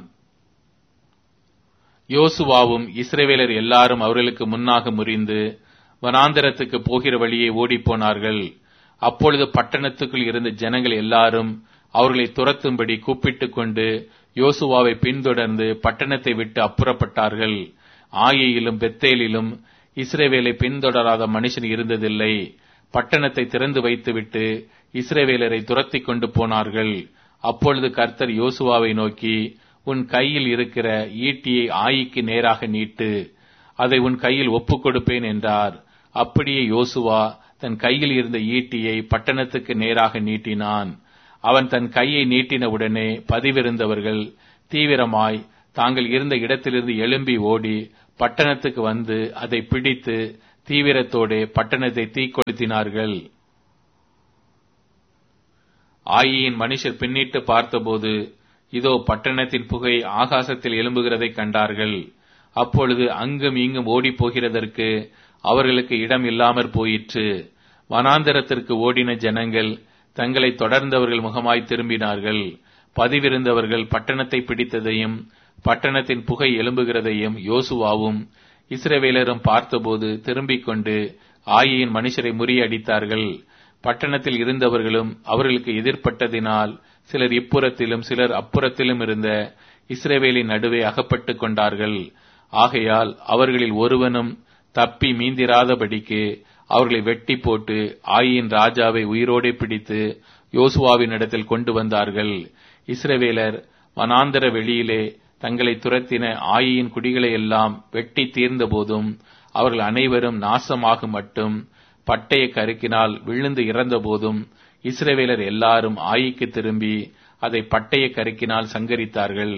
யோசுவாவும் இஸ்ரேவேலர் எல்லாரும் அவர்களுக்கு முன்னாக முறிந்து வனாந்தரத்துக்கு போகிற வழியே ஓடிப்போனார்கள் அப்பொழுது பட்டணத்துக்குள் இருந்த ஜனங்கள் எல்லாரும் அவர்களை துரத்தும்படி கூப்பிட்டுக் கொண்டு யோசுவாவை பின்தொடர்ந்து பட்டணத்தை விட்டு அப்புறப்பட்டார்கள் ஆயியிலும் பெத்தேலிலும் இஸ்ரேவேலை பின்தொடராத மனுஷன் இருந்ததில்லை பட்டணத்தை திறந்து வைத்துவிட்டு இஸ்ரேவேலரை துரத்தி கொண்டு போனார்கள் அப்பொழுது கர்த்தர் யோசுவாவை நோக்கி உன் கையில் இருக்கிற ஈட்டியை ஆயிக்கு நேராக நீட்டு அதை உன் கையில் ஒப்புக் கொடுப்பேன் என்றார் அப்படியே யோசுவா தன் கையில் இருந்த ஈட்டியை பட்டணத்துக்கு நேராக நீட்டினான் அவன் தன் கையை நீட்டினவுடனே பதிவிருந்தவர்கள் தீவிரமாய் தாங்கள் இருந்த இடத்திலிருந்து எழும்பி ஓடி பட்டணத்துக்கு வந்து அதை பிடித்து தீவிரத்தோடே பட்டணத்தை தீக்கொளுத்தினார்கள் ஆயியின் மனுஷர் பின்னிட்டு பார்த்தபோது இதோ பட்டணத்தின் புகை ஆகாசத்தில் எழும்புகிறதை கண்டார்கள் அப்பொழுது அங்கும் இங்கும் ஓடிப் போகிறதற்கு அவர்களுக்கு இடம் இல்லாமற் போயிற்று வனாந்தரத்திற்கு ஓடின ஜனங்கள் தங்களை தொடர்ந்தவர்கள் முகமாய் திரும்பினார்கள் பதிவிருந்தவர்கள் பட்டணத்தை பிடித்ததையும் பட்டணத்தின் புகை எழும்புகிறதையும் யோசுவாவும் இஸ்ரவேலரும் பார்த்தபோது திரும்பிக் கொண்டு ஆயியின் மனுஷரை முறியடித்தார்கள் பட்டணத்தில் இருந்தவர்களும் அவர்களுக்கு எதிர்ப்பட்டதினால் சிலர் இப்புறத்திலும் சிலர் அப்புறத்திலும் இருந்த இஸ்ரவேலின் நடுவே அகப்பட்டுக் கொண்டார்கள் ஆகையால் அவர்களில் ஒருவனும் தப்பி மீந்திராதபடிக்கு அவர்களை வெட்டி போட்டு ஆயின் ராஜாவை உயிரோடே பிடித்து யோசுவாவின் இடத்தில் கொண்டு வந்தார்கள் இஸ்ரவேலர் வனாந்தர வெளியிலே தங்களை துரத்தின ஆயின் குடிகளை எல்லாம் வெட்டி தீர்ந்த போதும் அவர்கள் அனைவரும் நாசமாக மட்டும் பட்டய கருக்கினால் விழுந்து இறந்த போதும் இஸ்ரவேலர் எல்லாரும் ஆயிக்கு திரும்பி அதை பட்டய கருக்கினால் சங்கரித்தார்கள்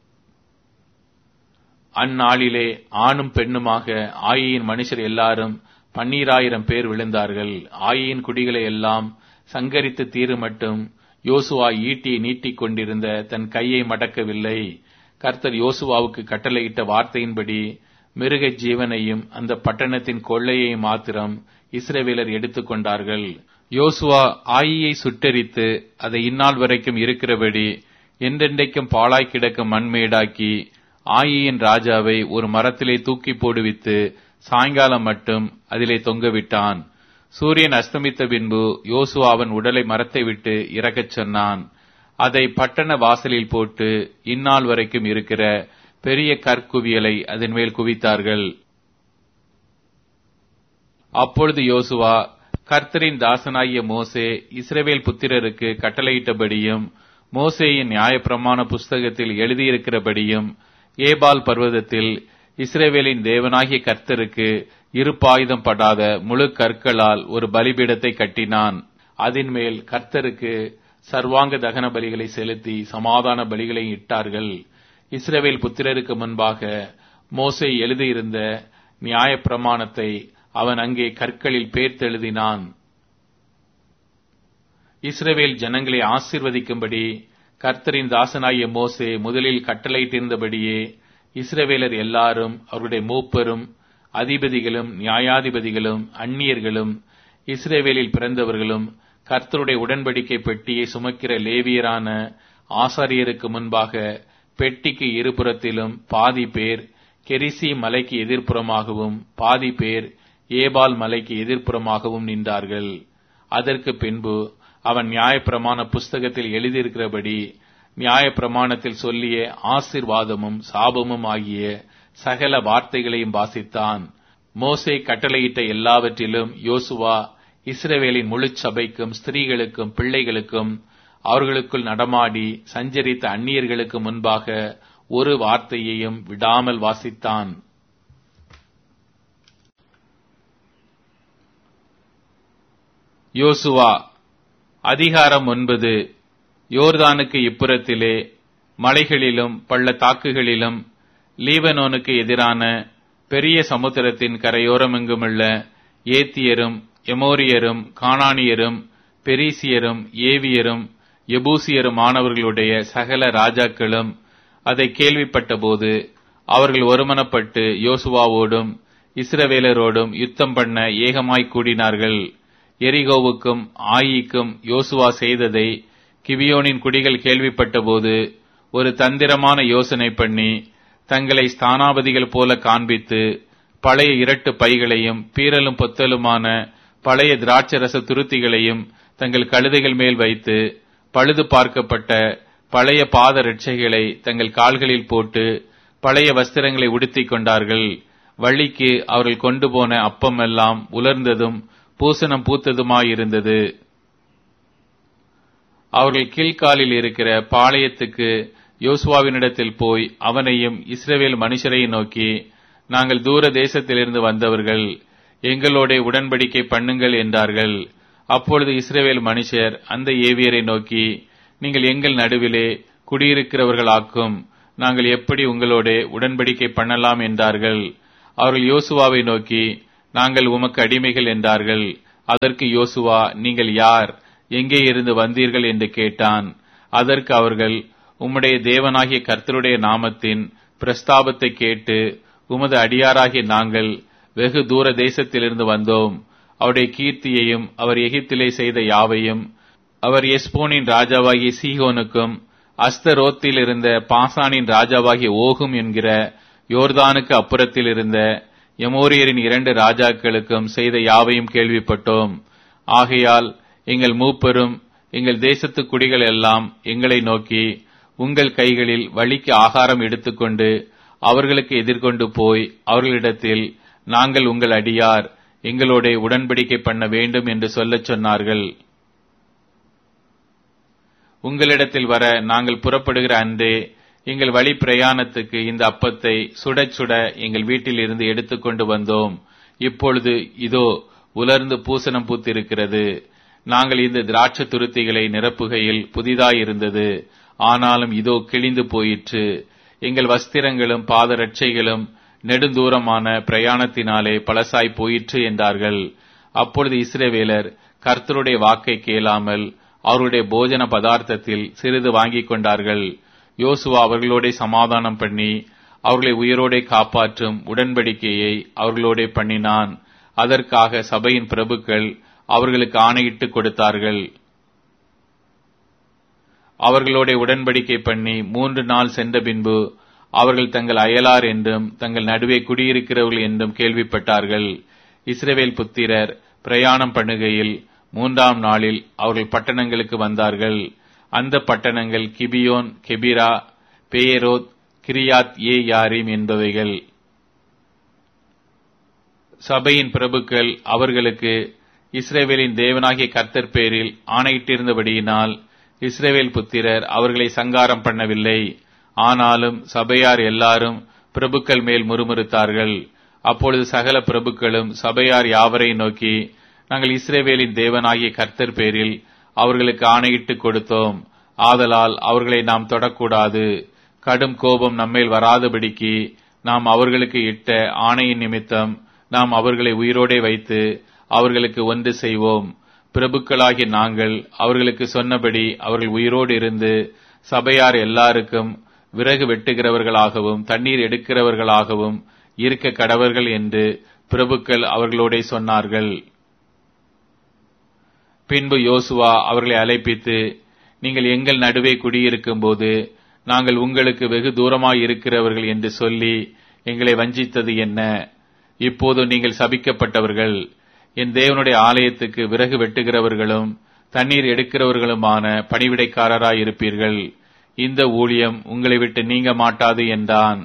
அந்நாளிலே ஆணும் பெண்ணுமாக ஆயியின் மனுஷர் எல்லாரும் பன்னீராயிரம் பேர் விழுந்தார்கள் ஆயியின் குடிகளை எல்லாம் சங்கரித்து தீரு மட்டும் யோசுவா ஈட்டியை நீட்டிக் கொண்டிருந்த தன் கையை மடக்கவில்லை கர்த்தர் யோசுவாவுக்கு கட்டளையிட்ட வார்த்தையின்படி மிருக ஜீவனையும் அந்த பட்டணத்தின் கொள்ளையை மாத்திரம் இஸ்ரவேலர் எடுத்துக் கொண்டார்கள் யோசுவா ஆயியை சுட்டெரித்து அதை இந்நாள் வரைக்கும் இருக்கிறபடி என்றென்றைக்கும் பாழாய் கிடக்கும் மண்மேடாக்கி ஆயியின் ராஜாவை ஒரு மரத்திலே தூக்கி போடுவித்து சாயங்காலம் மட்டும் அதிலே தொங்கவிட்டான் சூரியன் அஸ்தமித்த பின்பு யோசுவா அவன் உடலை மரத்தை விட்டு இறக்கச் சொன்னான் அதை பட்டண வாசலில் போட்டு இந்நாள் வரைக்கும் இருக்கிற பெரிய கற்குவியலை அதன் மேல் குவித்தார்கள் அப்பொழுது யோசுவா கர்த்தரின் தாசனாகிய மோசே இஸ்ரவேல் புத்திரருக்கு கட்டளையிட்டபடியும் மோசேயின் நியாயப்பிரமாண புஸ்தகத்தில் எழுதியிருக்கிறபடியும் ஏபால் பர்வதத்தில் இஸ்ரேவேலின் தேவனாகிய கர்த்தருக்கு இருப்பாயுதம் படாத முழு கற்களால் ஒரு பலிபீடத்தை கட்டினான் அதன் மேல் கர்த்தருக்கு சர்வாங்க தகன பலிகளை செலுத்தி சமாதான பலிகளை இட்டார்கள் இஸ்ரவேல் புத்திரருக்கு முன்பாக மோசே எழுதியிருந்த நியாய பிரமாணத்தை அவன் அங்கே கற்களில் பேர்த்தெழுதினான் இஸ்ரவேல் ஜனங்களை ஆசிர்வதிக்கும்படி கர்த்தரின் தாசனாகிய மோசே முதலில் கட்டளையிட்டிருந்தபடியே இஸ்ரவேலர் எல்லாரும் அவருடைய மூப்பரும் அதிபதிகளும் நியாயாதிபதிகளும் அந்நியர்களும் இஸ்ரேவேலில் பிறந்தவர்களும் கர்த்தருடைய உடன்படிக்கை பெட்டியை சுமக்கிற லேவியரான ஆசாரியருக்கு முன்பாக பெட்டிக்கு இருபுறத்திலும் பாதி பேர் கெரிசி மலைக்கு எதிர்ப்புறமாகவும் பாதி பேர் ஏபால் மலைக்கு எதிர்ப்புறமாகவும் நின்றார்கள் அதற்கு பின்பு அவன் நியாயப்பிரமாண புஸ்தகத்தில் எழுதியிருக்கிறபடி நியாயப்பிரமாணத்தில் சொல்லிய ஆசிர்வாதமும் சாபமும் ஆகிய சகல வார்த்தைகளையும் வாசித்தான் மோசே கட்டளையிட்ட எல்லாவற்றிலும் யோசுவா இஸ்ரவேலின் முழு சபைக்கும் ஸ்திரீகளுக்கும் பிள்ளைகளுக்கும் அவர்களுக்குள் நடமாடி சஞ்சரித்த அந்நியர்களுக்கு முன்பாக ஒரு வார்த்தையையும் விடாமல் வாசித்தான் யோசுவா அதிகாரம் ஒன்பது யோர்தானுக்கு இப்புறத்திலே மலைகளிலும் பள்ளத்தாக்குகளிலும் லீபனோனுக்கு எதிரான பெரிய சமுத்திரத்தின் கரையோரமெங்குமுள்ள ஏத்தியரும் எமோரியரும் கானானியரும் பெரிசியரும் ஏவியரும் எபூசியருமானவர்களுடைய சகல ராஜாக்களும் அதை கேள்விப்பட்டபோது அவர்கள் ஒருமனப்பட்டு யோசுவாவோடும் இஸ்ரவேலரோடும் யுத்தம் பண்ண ஏகமாய் கூடினார்கள் எரிகோவுக்கும் ஆயிக்கும் யோசுவா செய்ததை கிவியோனின் குடிகள் கேள்விப்பட்டபோது ஒரு தந்திரமான யோசனை பண்ணி தங்களை ஸ்தானாபதிகள் போல காண்பித்து பழைய இரட்டு பைகளையும் பீரலும் பொத்தலுமான பழைய திராட்சரச துருத்திகளையும் தங்கள் கழுதைகள் மேல் வைத்து பழுது பார்க்கப்பட்ட பழைய பாத ரட்சைகளை தங்கள் கால்களில் போட்டு பழைய வஸ்திரங்களை உடுத்திக் கொண்டார்கள் வள்ளிக்கு அவர்கள் கொண்டு போன அப்பம் எல்லாம் உலர்ந்ததும் பூசணம் பூத்ததுமாயிருந்தது அவர்கள் கீழ்காலில் இருக்கிற பாளையத்துக்கு யோசுவாவினிடத்தில் போய் அவனையும் இஸ்ரவேல் மனுஷரையும் நோக்கி நாங்கள் தூர தேசத்திலிருந்து வந்தவர்கள் எங்களோட உடன்படிக்கை பண்ணுங்கள் என்றார்கள் அப்பொழுது இஸ்ரவேல் மனுஷர் அந்த ஏவியரை நோக்கி நீங்கள் எங்கள் நடுவிலே குடியிருக்கிறவர்களாக்கும் நாங்கள் எப்படி உங்களோட உடன்படிக்கை பண்ணலாம் என்றார்கள் அவர்கள் யோசுவாவை நோக்கி நாங்கள் உமக்கு அடிமைகள் என்றார்கள் அதற்கு யோசுவா நீங்கள் யார் எங்கே இருந்து வந்தீர்கள் என்று கேட்டான் அதற்கு அவர்கள் உம்முடைய தேவனாகிய கர்த்தருடைய நாமத்தின் பிரஸ்தாபத்தை கேட்டு உமது அடியாராகிய நாங்கள் வெகு தூர தேசத்திலிருந்து வந்தோம் அவருடைய கீர்த்தியையும் அவர் எகிப்திலே செய்த யாவையும் அவர் எஸ்போனின் ராஜாவாகிய சீகோனுக்கும் அஸ்தரோத்தில் இருந்த பாசானின் ராஜாவாகிய ஓகும் என்கிற யோர்தானுக்கு அப்புறத்தில் இருந்த எமோரியரின் இரண்டு ராஜாக்களுக்கும் செய்த யாவையும் கேள்விப்பட்டோம் ஆகையால் எங்கள் மூப்பரும் எங்கள் தேசத்து குடிகள் எல்லாம் எங்களை நோக்கி உங்கள் கைகளில் வழிக்கு ஆகாரம் எடுத்துக்கொண்டு அவர்களுக்கு எதிர்கொண்டு போய் அவர்களிடத்தில் நாங்கள் உங்கள் அடியார் எங்களோட உடன்படிக்கை பண்ண வேண்டும் என்று சொல்லச் சொன்னார்கள் உங்களிடத்தில் வர நாங்கள் புறப்படுகிற அன்றே எங்கள் வழி பிரயாணத்துக்கு இந்த அப்பத்தை சுடச் சுட எங்கள் வீட்டில் இருந்து எடுத்துக்கொண்டு வந்தோம் இப்பொழுது இதோ உலர்ந்து பூசணம் பூத்திருக்கிறது நாங்கள் இந்த திராட்சை துருத்திகளை நிரப்புகையில் புதிதாயிருந்தது ஆனாலும் இதோ கிழிந்து போயிற்று எங்கள் வஸ்திரங்களும் பாதரட்சைகளும் நெடுந்தூரமான பிரயாணத்தினாலே பழசாய் போயிற்று என்றார்கள் அப்பொழுது இஸ்ரேவேலர் கர்த்தருடைய வாக்கை கேளாமல் அவருடைய போஜன பதார்த்தத்தில் சிறிது வாங்கிக் கொண்டார்கள் யோசுவா அவர்களோட சமாதானம் பண்ணி அவர்களை உயிரோடே காப்பாற்றும் உடன்படிக்கையை அவர்களோட பண்ணினான் அதற்காக சபையின் பிரபுக்கள் அவர்களுக்கு ஆணையிட்டு கொடுத்தார்கள் அவர்களோட உடன்படிக்கை பண்ணி மூன்று நாள் சென்ற பின்பு அவர்கள் தங்கள் அயலார் என்றும் தங்கள் நடுவே குடியிருக்கிறவர்கள் என்றும் கேள்விப்பட்டார்கள் இஸ்ரவேல் புத்திரர் பிரயாணம் பண்ணுகையில் மூன்றாம் நாளில் அவர்கள் பட்டணங்களுக்கு வந்தார்கள் அந்த பட்டணங்கள் Gibeon Chephirah Beeroth Kiriath Jearim என்பவைகள் சபையின் பிரபுக்கள் அவர்களுக்கு இஸ்ரேவேலின் தேவனாகிய கர்த்தர் பேரில் ஆணையிட்டிருந்தபடியினால் இஸ்ரேவேல் புத்திரர் அவர்களை சங்காரம் பண்ணவில்லை ஆனாலும் சபையார் எல்லாரும் பிரபுக்கள் மேல் முறுமுறுத்தார்கள் அப்பொழுது சகல பிரபுக்களும் சபையார் யாவரை நோக்கி நாங்கள் இஸ்ரேவேலின் தேவனாகிய கர்த்தர் பேரில் அவர்களுக்கு ஆணையிட்டு கொடுத்தோம் ஆதலால் அவர்களை நாம் தொடக்கூடாது கடும் கோபம் நம்மேல் வராதபடிக்கு நாம் அவர்களுக்கு இட்ட ஆணையின் நிமித்தம் நாம் அவர்களை உயிரோடே வைத்து அவர்களுக்கு ஒன்று செய்வோம் பிரபுக்களாகிய நாங்கள் அவர்களுக்கு சொன்னபடி அவர்கள் உயிரோடு இருந்து சபையார் எல்லாருக்கும் விறகு வெட்டுகிறவர்களாகவும் தண்ணீர் எடுக்கிறவர்களாகவும் இருக்க கடவர்கள் என்று பிரபுக்கள் அவர்களோட சொன்னார்கள் பின்பு யோசுவா அவர்களை அழைப்பித்து நீங்கள் எங்கள் நடுவே குடியிருக்கும் போது நாங்கள் உங்களுக்கு வெகு தூரமாய் இருக்கிறவர்கள் என்று சொல்லி எங்களை வஞ்சித்தது என்ன இப்போது நீங்கள் சபிக்கப்பட்டவர்கள் என் தேவனுடைய ஆலயத்துக்கு விறகு வெட்டுகிறவர்களும் தண்ணீர் எடுக்கிறவர்களுமான பணிவிடைக்காரராய் இருப்பீர்கள் இந்த ஊழியம் உங்களை விட்டு நீங்க மாட்டாது என்றான்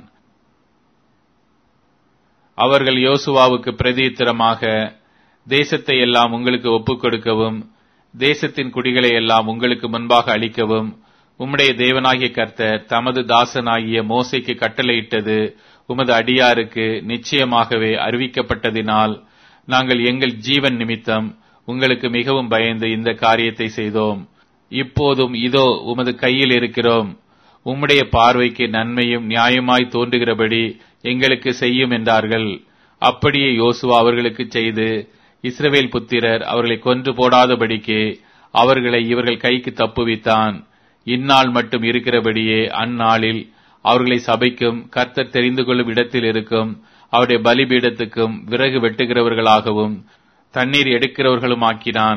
அவர்கள் யோசுவாவுக்கு பிரதித்திரமாக தேசத்தை எல்லாம் உங்களுக்கு ஒப்புக் கொடுக்கவும் தேசத்தின் குடிகளை எல்லாம் உங்களுக்கு முன்பாக அளிக்கவும் உம்முடைய தேவனாகிய கர்த்தர் தமது தாசனாகிய மோசைக்கு கட்டளையிட்டது உமது அடியாருக்கு நிச்சயமாகவே அறிவிக்கப்பட்டதினால் நாங்கள் எங்கள் ஜீவன் நிமித்தம் உங்களுக்கு மிகவும் பயந்து இந்த காரியத்தை செய்தோம் இப்போதும் இதோ உமது கையில் இருக்கிறோம் உம்முடைய பார்வைக்கு நன்மையும் நியாயமாய் தோன்றுகிறபடி எங்களுக்கு செய்யும் என்றார்கள் அப்படியே யோசுவா அவர்களுக்கு செய்து இஸ்ரவேல் புத்திரர் அவர்களை கொன்று போடாதபடிக்கு அவர்களை இவர்கள் கைக்கு தப்புவித்தான் இந்நாள் மட்டும் இருக்கிறபடியே அந்நாளில் அவர்களை சபைக்கும் கர்த்தர் தெரிந்து கொள்ளும் இடத்தில் இருக்கும் அவருடைய பலிபீடத்துக்கும் விறகு வெட்டுகிறவர்களாகவும் தண்ணீர் எடுக்கிறவர்களும் ஆக்கினான்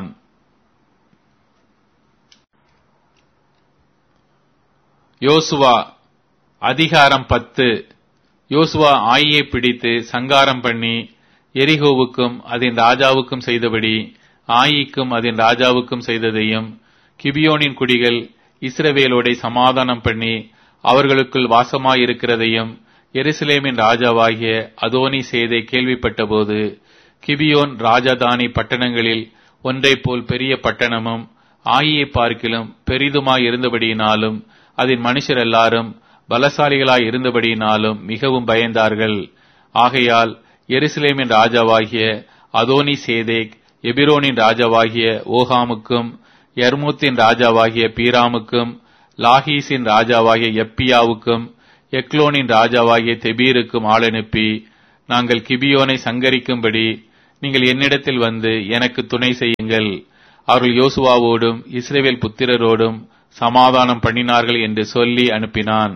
யோசுவா அதிகாரம் பத்து யோசுவா ஆயியை பிடித்து சங்காரம் பண்ணி எரிகோவுக்கும் அதன் ராஜாவுக்கும் செய்தபடி ஆயிக்கும் அதன் ராஜாவுக்கும் செய்ததையும் கிபியோனின் குடிகள் இஸ்ரவேலோடை சமாதானம் பண்ணி அவர்களுக்குள் வாசமாயிருக்கிறதையும் எருசலேமின் ராஜாவாகிய அதோனி செய்தை கேள்விப்பட்டபோது கிபியோன் ராஜதானி பட்டணங்களில் ஒன்றைப் போல் பெரிய பட்டணமும் ஆயியை பார்க்கிலும் பெரிதுமாய் இருந்தபடியினாலும் அதன் மனுஷர் எல்லாரும் பலசாலிகளாய் இருந்தபடியினாலும் மிகவும் பயந்தார்கள் ஆகையால் எருசலேமின் ராஜாவாகிய அதோனி சேதேக் எபிரோனின் ராஜாவாகிய ஓஹாமுக்கும் யர்மூத்தின் ராஜாவாகிய பீராமுக்கும் லாஹீஸின் ராஜாவாகிய எப்பியாவுக்கும் எக்லோனின் ராஜாவாகிய தெபீருக்கும் ஆளனுப்பி நாங்கள் கிபியோனை சங்கரிக்கும்படி நீங்கள் என்னிடத்தில் வந்து எனக்கு துணை செய்யுங்கள் அவர்கள் யோசுவாவோடும் இஸ்ரேவேல் புத்திரரோடும் சமாதானம் பண்ணினார்கள் என்று சொல்லி அனுப்பினான்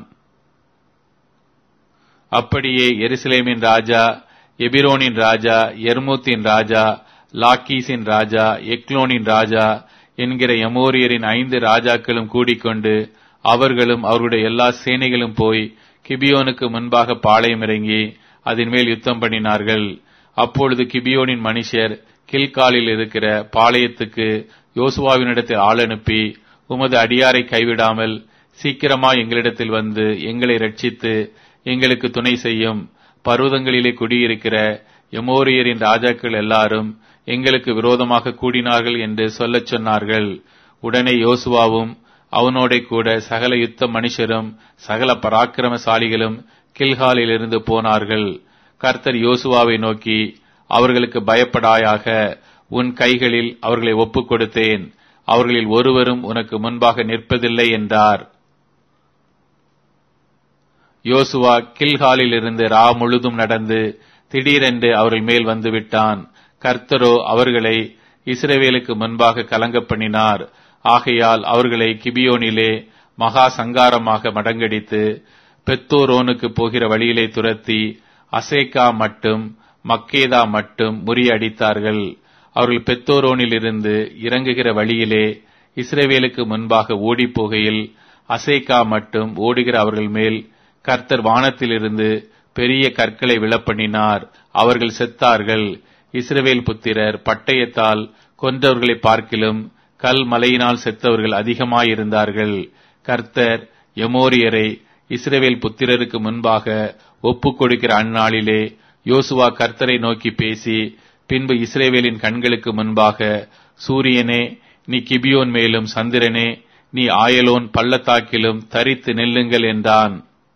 அப்படியே எருசலேமின் ராஜா எபிரோனின் ராஜா எர்மூத்தின் ராஜா லாக்கீஸின் ராஜா எக்லோனின் ராஜா என்கிற எமோரியரின் ஐந்து ராஜாக்களும் கூடிக்கொண்டு அவர்களும் அவருடைய எல்லா சேனைகளும் போய் கிபியோனுக்கு முன்பாக பாளையம் இறங்கி அதன் மேல் யுத்தம் பண்ணினார்கள் அப்பொழுது கிபியோனின் மனுஷர் கில்காலில் இருக்கிற பாளையத்துக்கு யோசுவாவினிடத்தில் ஆள் அனுப்பி உமது அடியாரை கைவிடாமல் சீக்கிரமா எங்களிடத்தில் வந்து எங்களை ரட்சித்து எங்களுக்கு துணை செய்யும் பர்வதங்களிலே குடியிருக்கிற எமோரியரின் ராஜாக்கள் எல்லாரும் எங்களுக்கு விரோதமாக கூடினார்கள் என்று சொல்லச் சொன்னார்கள் உடனே யோசுவாவும் அவனோட கூட சகல யுத்த மனுஷரும் சகல பராக்கிரமசாலிகளும் கில்காலிலிருந்து போனார்கள் கர்த்தர் யோசுவாவை நோக்கி அவர்களுக்கு பயப்படாயாக உன் கைகளில் அவர்களை ஒப்புக் கொடுத்தேன் அவர்களில் ஒருவரும் உனக்கு முன்பாக நிற்பதில்லை என்றார் யோசுவா கில்காலில் இருந்து ரா முழுதும் நடந்து திடீரென்று அவர்கள் மேல் வந்து விட்டான் கர்த்தரோ அவர்களை இஸ்ரவேலுக்கு முன்பாக கலங்க பண்ணினார் ஆகையால் அவர்களை கிபியோனிலே மகா சங்காரமாக மடங்கடித்து பெத்தோரோனுக்கு போகிற வழியிலே துரத்தி அசேக்கா மட்டும் மக்கேதா மட்டும் முறியடித்தார்கள் அவர்கள் பெத்தோரோனில் இருந்து இறங்குகிற வழியிலே இஸ்ரேவேலுக்கு முன்பாக ஓடிப் போகையில் அசேக்கா மட்டும் ஓடுகிற அவர்கள் மேல் கர்த்தர் வானத்திலிருந்து பெரிய கற்களை விழப்பண்ணினார் அவர்கள் செத்தார்கள் இஸ்ரவேல் புத்திரர் பட்டயத்தால் கொன்றவர்களை பார்க்கிலும் கல் மலையினால் செத்தவர்கள் அதிகமாயிருந்தார்கள் கர்த்தர் எமோரியரை இஸ்ரவேல் புத்திரருக்கு முன்பாக ஒப்புக் கொடுக்கிற அந்நாளிலே யோசுவா கர்த்தரை நோக்கி பேசி பின்பு இஸ்ரேவேலின் கண்களுக்கு முன்பாக சூரியனே நீ கிபியோன் மேலும் சந்திரனே நீ ஆயலோன் பள்ளத்தாக்கிலும் தரித்து நில்லுங்கள் என்றான்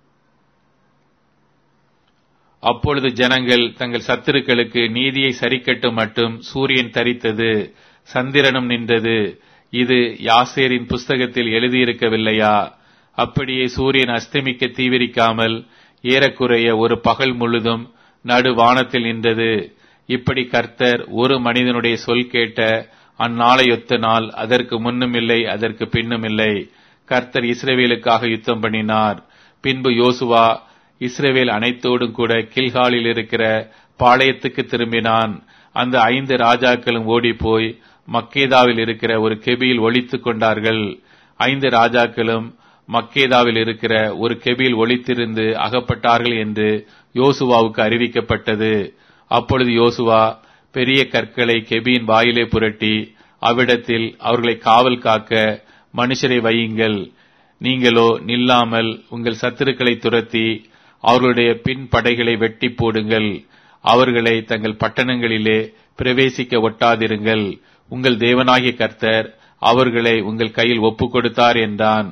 அப்பொழுது ஜனங்கள் தங்கள் சத்துருக்களுக்கு நீதியை சரிக்கட்டும் மட்டும் சூரியன் தரித்தது சந்திரனும் நின்றது இது யாசேரின் புஸ்தகத்தில் எழுதியிருக்கவில்லையா அப்படியே சூரியன் அஸ்தமிக்க தீவிரிக்காமல் ஏறக்குறைய ஒரு பகல் முழுதும் நடு வானத்தில் நின்றது இப்படி கர்த்தர் ஒரு மனிதனுடைய சொல் கேட்ட அந்நாளையொத்த நாள் அதற்கு முன்னும் இல்லை அதற்கு பின்னும் இல்லை கர்த்தர் இஸ்ரேவேலுக்காக யுத்தம் பண்ணினார் பின்பு யோசுவா இஸ்ரேவேல் அனைத்தோடும் கூட கில்காலில் இருக்கிற பாளையத்துக்கு திரும்பினான் அந்த ஐந்து ராஜாக்களும் ஓடிப்போய் மக்கேதாவில் இருக்கிற ஒரு கெபியில் ஒளித்துக் கொண்டார்கள் ஐந்து ராஜாக்களும் மக்கேதாவில் இருக்கிற ஒரு கெபியில் ஒளித்திருந்து அகப்பட்டார்கள் என்று யோசுவாவுக்கு அறிவிக்கப்பட்டது அப்பொழுது யோசுவா பெரிய கற்களை கெபியின் வாயிலே புரட்டி அவ்விடத்தில் அவர்களை காவல் காக்க மனுஷரை வையுங்கள் நீங்களோ நில்லாமல் உங்கள் சத்துருக்களை துரத்தி அவர்களுடைய பின் படைகளை வெட்டி போடுங்கள் அவர்களை தங்கள் பட்டணங்களிலே பிரவேசிக்க ஒட்டாதிருங்கள் உங்கள் தேவனாகிய கர்த்தர் அவர்களை உங்கள் கையில் ஒப்புக் கொடுத்தார் என்றான்